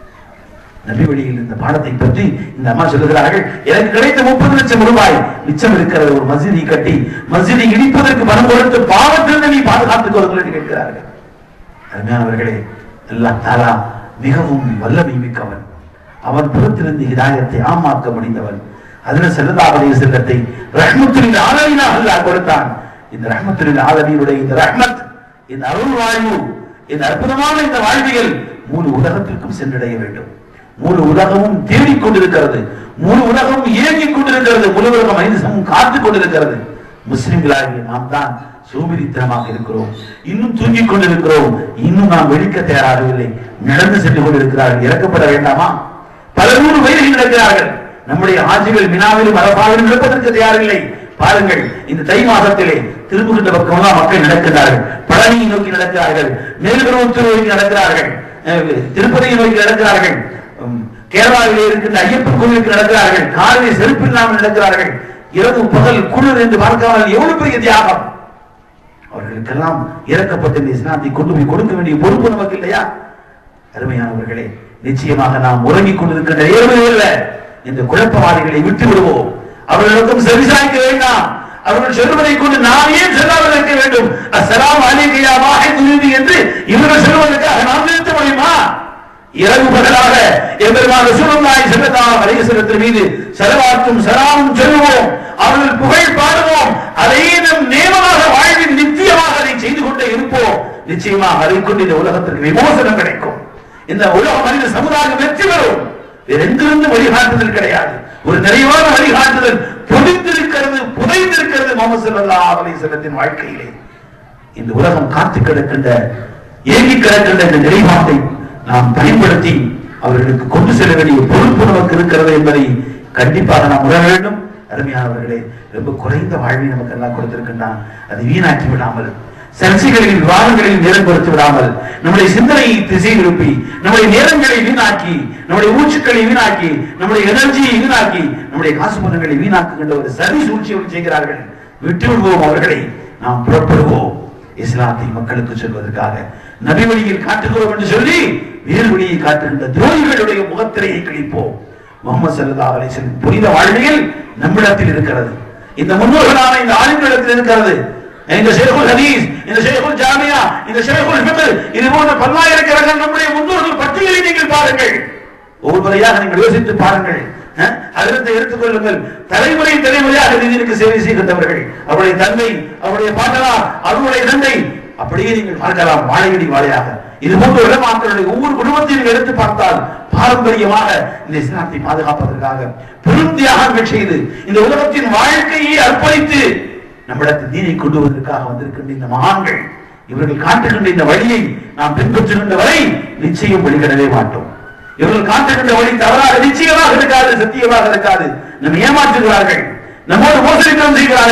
நபி வழியில் இந்த பாடத்தை பற்றி இந்த அம்மா சொல்லுகிறார்கள் எனக்கு கிடைத்த முப்பது லட்சம் ரூபாய் மிச்சம் இருக்கிறது ஒரு மஸ்ஜிதை கட்டி மஸ்ஜிதை இடிப்பதற்கு பணம் கொடுத்து பாவத்திலிருந்து நீ பாதுகாத்துக் கொள்ளுங்கள் என்று கேட்கிறார்கள் அருமையானவர்களே அல்லாஹ் தாலா மிகவும் வல்லமை மிக்கவன் அவன் புறத்திலிருந்து ஹிதாயத்தை ஆமாக்க முடிந்தவன் அதில் செல்லதாவுடைய செல்லத்தை ரஹ்மத்துலின் ஆலமினாக அல்லாஹ் கொடுத்தான் இந்த ரஹ்மத்துலின் ஆலமியுடைய இந்த ரஹ்மத் இந்த அருள் வாழ்வு இந்த அற்புதமான இந்த வாழ்வியல் முழு உலகத்திற்கும் சென்றடைய வேண்டும் முழு உலகமும் தேடிக் கொண்டிருக்கிறது முழு உலகமும் இயங்கிக் கொண்டிருக்கிறது முழு உலகம் மனிதமும் காத்துக் கொண்டிருக்கிறது முஸ்லிம்களாகிய நாம் தான் சோம்பேறித்தனமாக இருக்கிறோம் இன்னும் தூங்கிக் கொண்டிருக்கிறோம் இன்னும் நாம் வெடிக்க தயாராகவில்லை நடந்து சென்று கொண்டிருக்கிறார்கள் இறக்கப்பட வேண்டாமா பல நூறு வயதில் நடக்கிறார்கள் நம்முடைய ஆட்சிகள் வினாவிலும் அரபாவிலும் நடப்பதற்கு தயாரில்லை பாருங்கள் இந்த தை மாதத்திலே திரும்புகின்ற பக்கமெல்லாம் மக்கள் நடக்கிறார்கள் பழனியை நோக்கி நடக்கிறார்கள் மேல்குருவத்தூர் நோக்கி நடக்கிறார்கள் அஹ், திருப்பதியை நோக்கி நடக்கிறார்கள் உம், கேரளாவிலே இருக்கின்ற ஐயப்பன் கோவிலுக்கு நடக்கிறார்கள் காலையில் செருப்பு இல்லாமல் நடக்கிறார்கள் இரவு பகல் குளிர் என்று பார்க்காமல் எவ்வளவு பெரிய தியாகம் அவர்களுக்கெல்லாம் இறக்கப்பட்ட இந்த இஸ்லாத்தை கொண்டு போய் கொடுக்க வேண்டிய பொறுப்பு நமக்கு இல்லையா அருமையானவர்களே நிச்சயமாக நாம் உறங்கிக் கொண்டிருக்கின்ற நேர்மை அல்ல இந்த குழப்பவாதிகளை விட்டு விடுவோம் அவர்களுக்கும் செவிசாய்க்க வேண்டாம் அவர்கள் சொல்வதை கொண்டு நாம் ஏன் செல்லாமல் இருக்க வேண்டும் அஸ்ஸலாமு அலைக்கும் யா வாஹித் துரிதி என்று இவர்கள் சொல்வதற்காக நாம் நிறுத்த முடியுமா இரவு பகலாக எம்பெருமான் ரசூலுல்லாஹி ஸல்லல்லாஹு அலைஹி வஸல்லம் மீது ஸலவாத்தும் ஸலாமும் சொல்லுவோம் அவர்கள் புகழ் பாடுவோம் அதை நம் நேமமாக வாழ்வில் நித்தியமாக அதை செய்து கொண்டே இருப்போம் நிச்சயமாக அதை கொண்டு இந்த உலகத்திற்கு விமோசனம் கிடைக்கும் இந்த உலக மனித சமுதாயம் வெற்றி பெறும் வேற எங்கிருந்து வழிகாட்டுதல் கிடையாது ஒரு நிறைவான வழிகாட்டுதல் பொதிந்திருக்கிறது புதைந்திருக்கிறது முகமது ஸல்லல்லாஹு அலைஹி வஸல்லத்தின் வாழ்க்கையிலே இந்த உலகம் காத்து கிடக்கின்ற ஏங்கி கிடக்கின்ற இந்த நிறைவாட்டை நாம் பயன்படுத்தி அவர்களுக்கு கொண்டு செல்ல வேண்டிய பொறுப்பு நமக்கு இருக்கிறது என்பதை கண்டிப்பாக நாம் உணர வேண்டும் அருமையானவர்களே ரொம்ப குறைந்த வாழ்வை நமக்கு எல்லாம் கொடுத்திருக்கின்றான் அதை வீணாக்கி விடாமல் சர்ச்சைகளில் விவாதங்களில் நேரம் கொடுத்து விடாமல் நம்முடைய சிந்தனையை திசை திருப்பி நம்முடைய நேரங்களை வீணாக்கி நம்முடைய மூச்சுக்களை வீணாக்கி நம்முடைய எனர்ஜியை வீணாக்கி நம்முடைய காசு பணங்களை வீணாக்குகின்ற ஒரு சரி சூழ்ச்சியோடு செய்கிறார்கள் விட்டு விடுவோம் அவர்களை நாம் புறப்படுவோம் இஸ்லாத்தை மக்களுக்கு சொல்வதற்காக நபி வழியில் காட்டுகிறோம் என்று சொல்லி வேறு வழியை காட்டுகின்ற துரோகிகளுடைய முகத்திரையை கிழிப்போம் முகமது சல்லா அலிஸ்லம் புனித வாழ்வியல் நம்மிடத்தில் இருக்கிறது இந்த முன்னோர்களான இந்த ஆளுங்களிடத்தில் இருக்கிறது இந்த ஷேகுல் ஹதீஸ் இந்த ஷேகுல் ஜாமியா இந்த ஷேகுல் ஃபிக்ர் இது போன்ற பல்லாயிரக்கணக்கான நம்முடைய முன்னோர்கள் பட்டியலை நீங்கள் பாருங்கள் ஒவ்வொரு முறையாக நீங்கள் யோசித்து பாருங்கள் அஹ், அதிலிருந்து எடுத்துக்கொள்ளுங்கள் தலைமுறை தலைமுறையாக நீதிக்கு சேவை செய்கின்றவர்கள் அவருடைய தந்தை அவருடைய பாட்டனார் அவருடைய தந்தை அப்படியே நீங்கள் பார்க்கலாம் வாழையடி வாழையாக இது போன்ற உலமாக்களுடைய ஒவ்வொரு குடும்பத்தையும் எடுத்து பார்த்தால் பாரம்பரியமாக இந்த இஸ்லாத்தை பாதுகாப்பதற்காக பெரும் தியாகங்கள் செய்து இந்த உலகத்தின் வாழ்க்கையை அர்ப்பணித்து நம்மிடத்தில் தீனை கொண்டு வருவதற்காக வந்திருக்கின்ற இந்த மகான்கள் இவர்கள் காட்டுகின்ற இந்த வழியை நாம் பின்பற்றுகின்ற வரை நிச்சயம் வழிகிடவே மாட்டோம் இவர்கள் காட்டுகின்ற வழி தவறாக நிச்சயமாக இருக்காது சத்தியமாக இருக்காது நம்ம ஏமாற்றுகிறார்கள் நம்மோடு மோசடித்தனம் செய்கிறார்கள்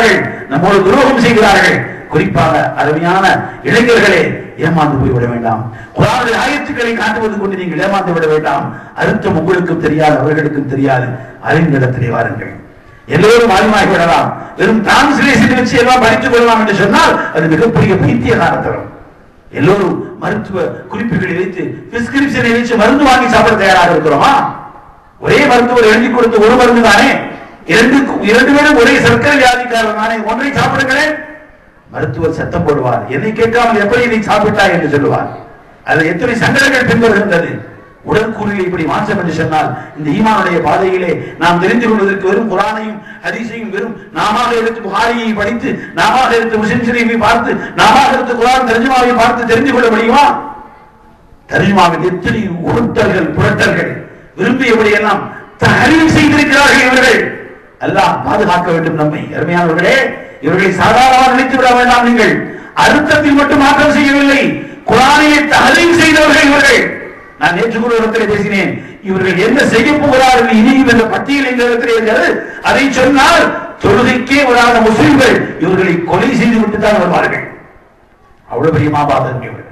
நம்மோடு துரோகம் செய்கிறார்கள் குறிப்பாக அருமையான இளைஞர்களே ஏமாந்து போய் விட வேண்டாம் குரானுடைய ஆயத்துக்களை காட்டுவது கொண்டு நீங்கள் ஏமாந்து விட வேண்டாம் அர்த்தம் உங்களுக்கும் தெரியாது அவர்களுக்கும் தெரியாது அறிந்திடத்திலே வாருங்கள் எல்லோரும் ஆய்வாகி விடலாம் வெறும் டிரான்ஸ்லேஷன் வச்சு எல்லாம் படித்துக் கொள்ளலாம் என்று சொன்னால் அது மிகப்பெரிய பைத்தியகாரத்தனம் எல்லோரும் மருத்துவ குறிப்புகளை வைத்து பிரிஸ்கிரிப்ஷனை வச்சு மருந்து வாங்கி சாப்பிட தயாராக இருக்கிறோமா ஒரே மருத்துவர் எழுதி கொடுத்த ஒரு மருந்து தானே இரண்டு இரண்டு பேரும் ஒரே சர்க்கரை வியாதிக்காரர் தானே ஒன்றை சாப்பிடுங்களேன் மருத்துவர் சத்தம் போடுவார் என்னை கேட்காமல் எப்படி இதை சாப்பிட்டாய் என்று சொல்லுவார் அதில் எத்தனை சங்கடங்கள் பின்வருகின்றது உடற்கூறில் இப்படி மாற்றம் என்று சொன்னால் இந்த ஈமானுடைய பாதையிலே நாம் தெரிந்து கொள்வதற்கு வெறும் குரானையும் ஹதீஸையும் வெறும் நாம எடுத்து புகாரியை படித்து நாம எடுத்து முஸ்லிம் ஷரீஃபை பார்த்து நாம எடுத்து குரான் தர்ஜுமாவை பார்த்து தெரிந்து கொள்ள முடியுமா தர்ஜுமாவில் எத்தனை உருட்டல்கள் புரட்டல்கள் விரும்பியபடி எல்லாம் தகவல் செய்திருக்கிறார்கள் இவர்கள் அல்லாஹ் பாதுகாக்க வேண்டும் நம்மை அருமையானவர்களே இவர்களை சாதாரணமாக நினைத்து விட வேண்டாம் நீங்கள் அர்த்தத்தில் மட்டும் மாற்றம் செய்யவில்லை குரானிலே தகவல் செய்தவர்கள் இவர்கள் நான் நேற்று கூட ஒரு இடத்துல பேசினேன் இவர்கள் என்ன செய்ய போகிறார்கள் இனியும் என்ற பட்டியல் இந்த இடத்துல இருக்கிறது அதை சொன்னால் தொழுகைக்கே வராத முஸ்லிம்கள் இவர்களை கொலை செய்து விட்டு தான் வருவார்கள் அவ்வளவு பெரிய மாபாதம் இவர்கள்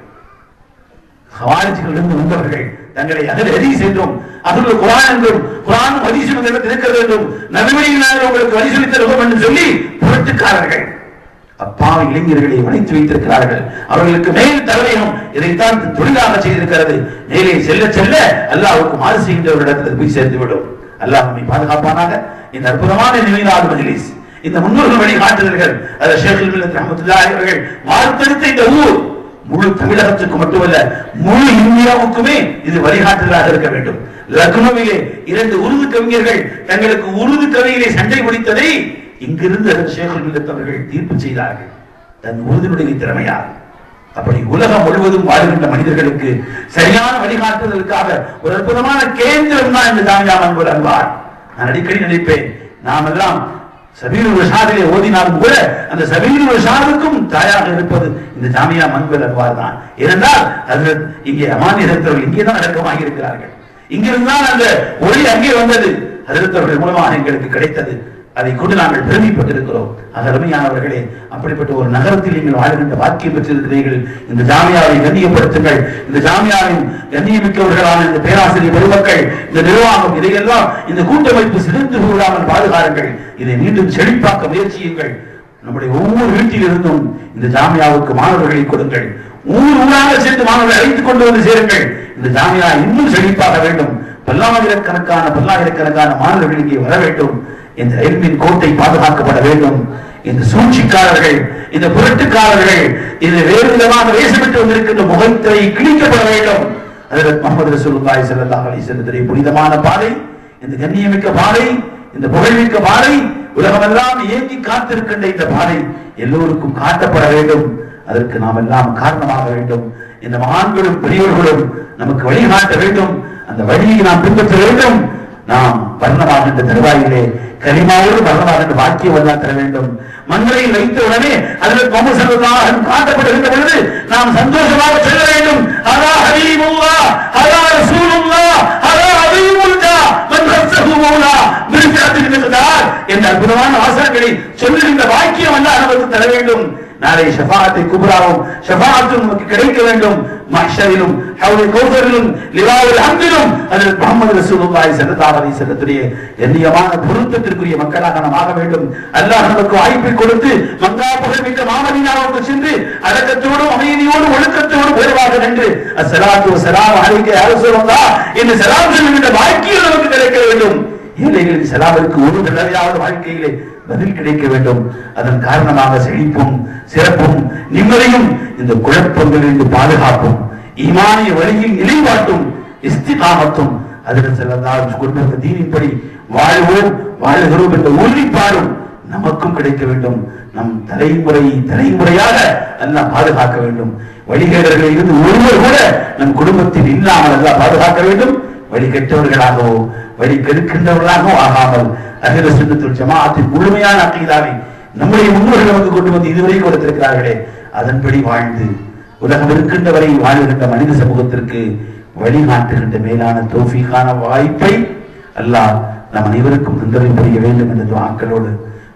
ஹவாரிஜிகளிலிருந்து வந்தவர்கள் தங்களை அதில் எதி சென்றும் அவர்கள் குரான் என்றும் குரான் ஹதீஸும் இந்த இடத்தில் இருக்கிறது என்றும் நபிவழியினால் உங்களுக்கு வழி சொல்லித் தருவோம் என்று சொல்லி புரட்டுக்காரர்கள் அப்பாவி இளைஞர்களை வளைத்து வைத்திருக்கிறார்கள் அவர்களுக்கு மேல் தலைவயம் இதைத்தான் தொழிலாக செய்திருக்கிறது மேலே செல்ல செல்ல அல்லாஹ்வுக்கு மாறு செய்கின்றவர்களிடத்தில் போய் சேர்ந்து விடும் அல்லாஹ் நம்மை பாதுகாப்பானாக இந்த அற்புதமான நிலையிலாத மஜ்லிஸ் இந்த முன்னோர்கள் வழிகாட்டுதல்கள் அது ஷேகுல் மில்லத் ரஹ்மத்துல்லாஹி அவர்கள் வார்த்தெடுத்த இந்த ஊர் முழு தமிழகத்துக்கு மட்டுமல்ல முழு இந்தியாவுக்குமே இது வழிகாட்டுதலாக இருக்க வேண்டும் லக்னோவிலே இரண்டு உருது கவிஞர்கள் தங்களுக்கு உருது கவியிலே சண்டை பிடித்ததை இங்கிருந்து ஷேகுல் மில்லத் அவர்கள் தீர்ப்பு செய்தார்கள் தன் உருதினுடைய திறமையால் அப்படி உலகம் முழுவதும் வாழ்கின்ற மனிதர்களுக்கு சரியான வழிகாட்டுதலுக்காக ஒரு அற்புதமான கேந்திரம் தான் இந்த ஜாமியா அன்பு அன்பார் நான் அடிக்கடி நினைப்பேன் நாம் எல்லாம் சபீல் விஷாதிலே ஓதினாலும் கூட அந்த சபீல் விஷாதுக்கும் தாயாக இருப்பது இந்த ஜாமியா மன்பில் அன்பார் தான் ஏனென்றால் அது இங்கே அமானியத்தவர்கள் இங்கே தான் அடக்கமாகி இருக்கிறார்கள் இங்கிருந்தான் அந்த ஒளி அங்கே வந்தது அதிர்த்தவர்கள் மூலமாக எங்களுக்கு கிடைத்தது அதை கொண்டு நாங்கள் பெருமைப்பட்டிருக்கிறோம் அது அருமையானவர்களே அப்படிப்பட்ட ஒரு நகரத்தில் நீங்கள் வாழ்கின்ற வாக்கியம் பெற்றிருக்கிறீர்கள் இந்த ஜாமியாவை கண்ணியப்படுத்துங்கள் இந்த ஜாமியாவின் கண்ணியமிக்கவர்களான இந்த பேராசிரியர் பெருமக்கள் இந்த நிர்வாகம் இதையெல்லாம் இந்த கூட்டமைப்பு சிதைந்து விடாமல் பாதுகாருங்கள் இதை மீண்டும் செழிப்பாக்க முயற்சியுங்கள் நம்முடைய ஒவ்வொரு வீட்டிலிருந்தும் இந்த ஜாமியாவுக்கு மாணவர்களை கொடுங்கள் ஊர் ஊராக சென்று மாணவர்களை அழைத்துக் கொண்டு வந்து சேருங்கள் இந்த ஜாமியா இன்னும் செழிப்பாக வேண்டும் பல்லாயிரக்கணக்கான பல்லாயிரக்கணக்கான மாணவர்கள் இங்கே வர வேண்டும் இந்த ரயில்மின் கோட்டை பாதுகாக்கப்பட வேண்டும் இந்த சூழ்ச்சிக்காரர்கள் இந்த புரட்டுக்காரர்கள் இது வேறு விதமாக வேஷமிட்டு வந்திருக்கின்ற முகத்தை கிழிக்கப்பட வேண்டும் அதில் முகமது ரசூலுல்லாஹி ஸல்லல்லாஹு அலைஹி வஸல்லம் புனிதமான பாதை இந்த கண்ணியமிக்க பாதை இந்த புகழ்மிக்க பாதை உலகமெல்லாம் ஏங்கி காத்திருக்கின்ற இந்த பாதை எல்லோருக்கும் காட்டப்பட வேண்டும் அதற்கு நாம் எல்லாம் காரணமாக வேண்டும் இந்த மகான்களும் பெரியவர்களும் நமக்கு வழிகாட்ட வேண்டும் அந்த வழியை நாம் பின்பற்ற வேண்டும் நாம் வர்ணமாகின்ற தருவாயிலே கலிமாவோடு வர்ணமாகின்ற வாக்கியம் எல்லாம் தர வேண்டும் மண்ணிலையில் வைத்த உடனே அதில் முகமது ஸல்லல்லாஹு காட்டப்படுகின்ற பொழுது நாம் சந்தோஷமாக செல்ல வேண்டும் அதா ஹபீபுல்லா அதா ரசூலுல்லா அதா ஹபீபுல்லா மன் ரசஹு மௌலா மிர்ஜாத்தில் மிக்தார் என்ற அற்புதமான வாசகங்களை சொல்லுகின்ற வாக்கியம் எல்லாம் நமக்கு தர வேண்டும் நாளை ஷஃபாஅத்தை குப்ராவும் ஷஃபாஅத்தும் நமக்கு கிடைக்க வேண்டும் மஹ்ஷரிலும் ஹவுல் கௌசரிலும் லிவாவுல் ஹம்திலும் அதில் முஹம்மது ரசூலுல்லாஹி ஸல்லல்லாஹு அலைஹி வஸல்லத்துடைய எண்ணியமான பொருத்தத்திற்குரிய மக்களாக நாம் ஆக வேண்டும் அல்லாஹ் நமக்கு வாய்ப்பை கொடுத்து மங்கா புகழ்மிக்க மாமதீனாவுக்கு சென்று அடக்கத்தோடும் அமைதியோடும் ஒழுக்கத்தோடும் உயர்வாக நின்று அஸ்ஸலாத்து வஸ்ஸலாமு அலைக்க யா ரசூலல்லாஹ் என்று சலாம் சொல்லுகின்ற பாக்கியம் நமக்கு கிடைக்க வேண்டும் ஏழைகளின் சலாமிற்கு ஒரு தடவையாவது வாழ்க்கையிலே பதில் கிடைக்க வேண்டும் அதன் காரணமாக செழிப்பும் சிறப்பும் நிம்மதியும் இந்த குழப்பங்களிலிருந்து பாதுகாப்பும் ஈமானிய வழியில் நிலைப்பாட்டும் இஸ்திகாமத்தும் அதில் செல்லலாம் குடும்ப தீனின்படி வாழ்வோம் வாழுகிறோம் என்ற உறுதிப்பாடும் நமக்கும் கிடைக்க வேண்டும் நம் தலைமுறை தலைமுறையாக அல்லாஹ் பாதுகாக்க வேண்டும் வழிகேடர்களில் இருந்து ஒருவர் கூட நம் குடும்பத்தில் இல்லாமல் அல்லாஹ் பாதுகாக்க வேண்டும் வழி கெட்டவர்களாகவோ வழி கெடுக்கின்றவர்களாகவோ ஆகாமல் அகில சுண்ணத்துல் ஜமாஅத்தின் முழுமையான அக்கீதாவை நம்முடைய முன்னோர்கள் நமக்கு கொண்டு வந்து இதுவரை கொடுத்திருக்கிறார்களே அதன்படி வாழ்ந்து உலகம் இருக்கின்ற வரை வாழ்கின்ற மனித சமூகத்திற்கு வழிகாட்டுகின்ற மேலான தோஃபிக்கான வாய்ப்பை அல்லாஹ் நம் அனைவருக்கும் நந்தவை புரிய வேண்டும் என்ற துவாக்களோடு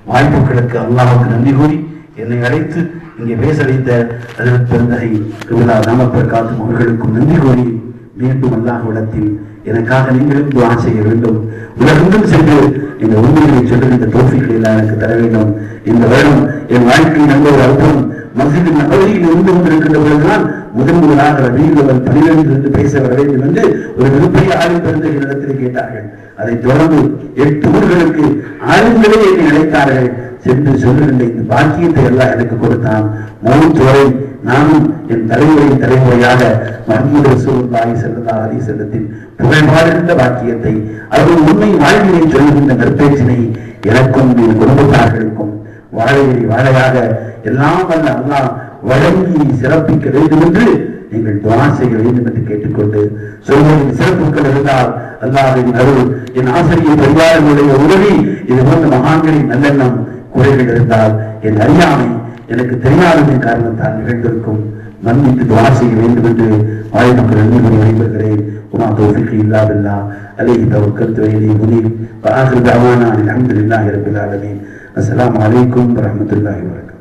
வாய்ப்புகளுக்கு அல்லாஹுக்கு நன்றி கூறி என்னை அழைத்து இங்கே பேச வைத்த அதில் பெருந்தகை திருவிழா ராமப்பிரகாத்தும் அவர்களுக்கும் நன்றி கூறி மீண்டும் அல்லாஹ்விடத்தில் எனக்காக நீங்களும் துவா செய்ய வேண்டும் உலகெங்கும் சென்று இந்த உண்மைகளை சொல்லும் இந்த தோஃபிகளை எல்லாம் எனக்கு தர வேண்டும் இந்த வருடம் என் வாழ்க்கையில் நல்ல ஒரு அற்புதம் மசித நபரியில் இருந்து கொண்டிருக்கின்ற பொழுதுதான் முதன் முதலாக ரபீல் பனிரெண்டு இருந்து பேச வர வேண்டும் என்று ஒரு மிகப்பெரிய ஆளும் பெருந்த இடத்தில் கேட்டார்கள் அதைத் தொடர்ந்து எட்டு ஊர்களுக்கு ஆளுங்களே என்னை அழைத்தார்கள் சென்று சொல்லுகின்ற இந்த பாக்கியத்தை எல்லாம் எனக்கு கொடுத்தான் மௌத் வரை நானும் என் தலைமுறை தலைமுறையாக மஹமூது ரசூலுல்லாஹி ஸல்லல்லாஹு அலைஹி வஸல்லத்தின் புகழ் பாடுகின்ற பாக்கியத்தை அவர்கள் உண்மை வாழ்வினை சொல்லுகின்ற நற்பேச்சினை எனக்கும் என் குடும்பத்தார்களுக்கும் வாழையை வாழையாக எல்லாம் வல்ல அல்லாஹ் வழங்கி சிறப்பிக்க வேண்டும் என்று நீங்கள் துவா செய்ய வேண்டும் என்று கேட்டுக்கொண்டு சொல்வதில் சிறப்புகள் இருந்தால் அல்லாஹின் அருள் என் ஆசிரியர் பரிவாரங்களுடைய உதவி இது போன்ற மகான்களின் நல்லெண்ணம் குறைகள் இருந்தால் என் அறியாமை எனக்கு தெரியாததின் காரணத்தால் நிகழ்ந்திருக்கும் மன்னித்து துவா செய்ய வேண்டும் என்று வாய்ப்புக்கு நன்றி கூறி விடைபெறுகிறேன் உமா தௌஃபிக் இல்லா பில்லா அலைஹி தவக்கல்து வைலி முனீப் வஆஹிரு தஅவானா அல்ஹம்துலில்லாஹி ரப்பில் ஆலமீன் அஸ்ஸலாமு அலைக்கும் வரஹ்மத்துல்லாஹி வபரகாத்துஹு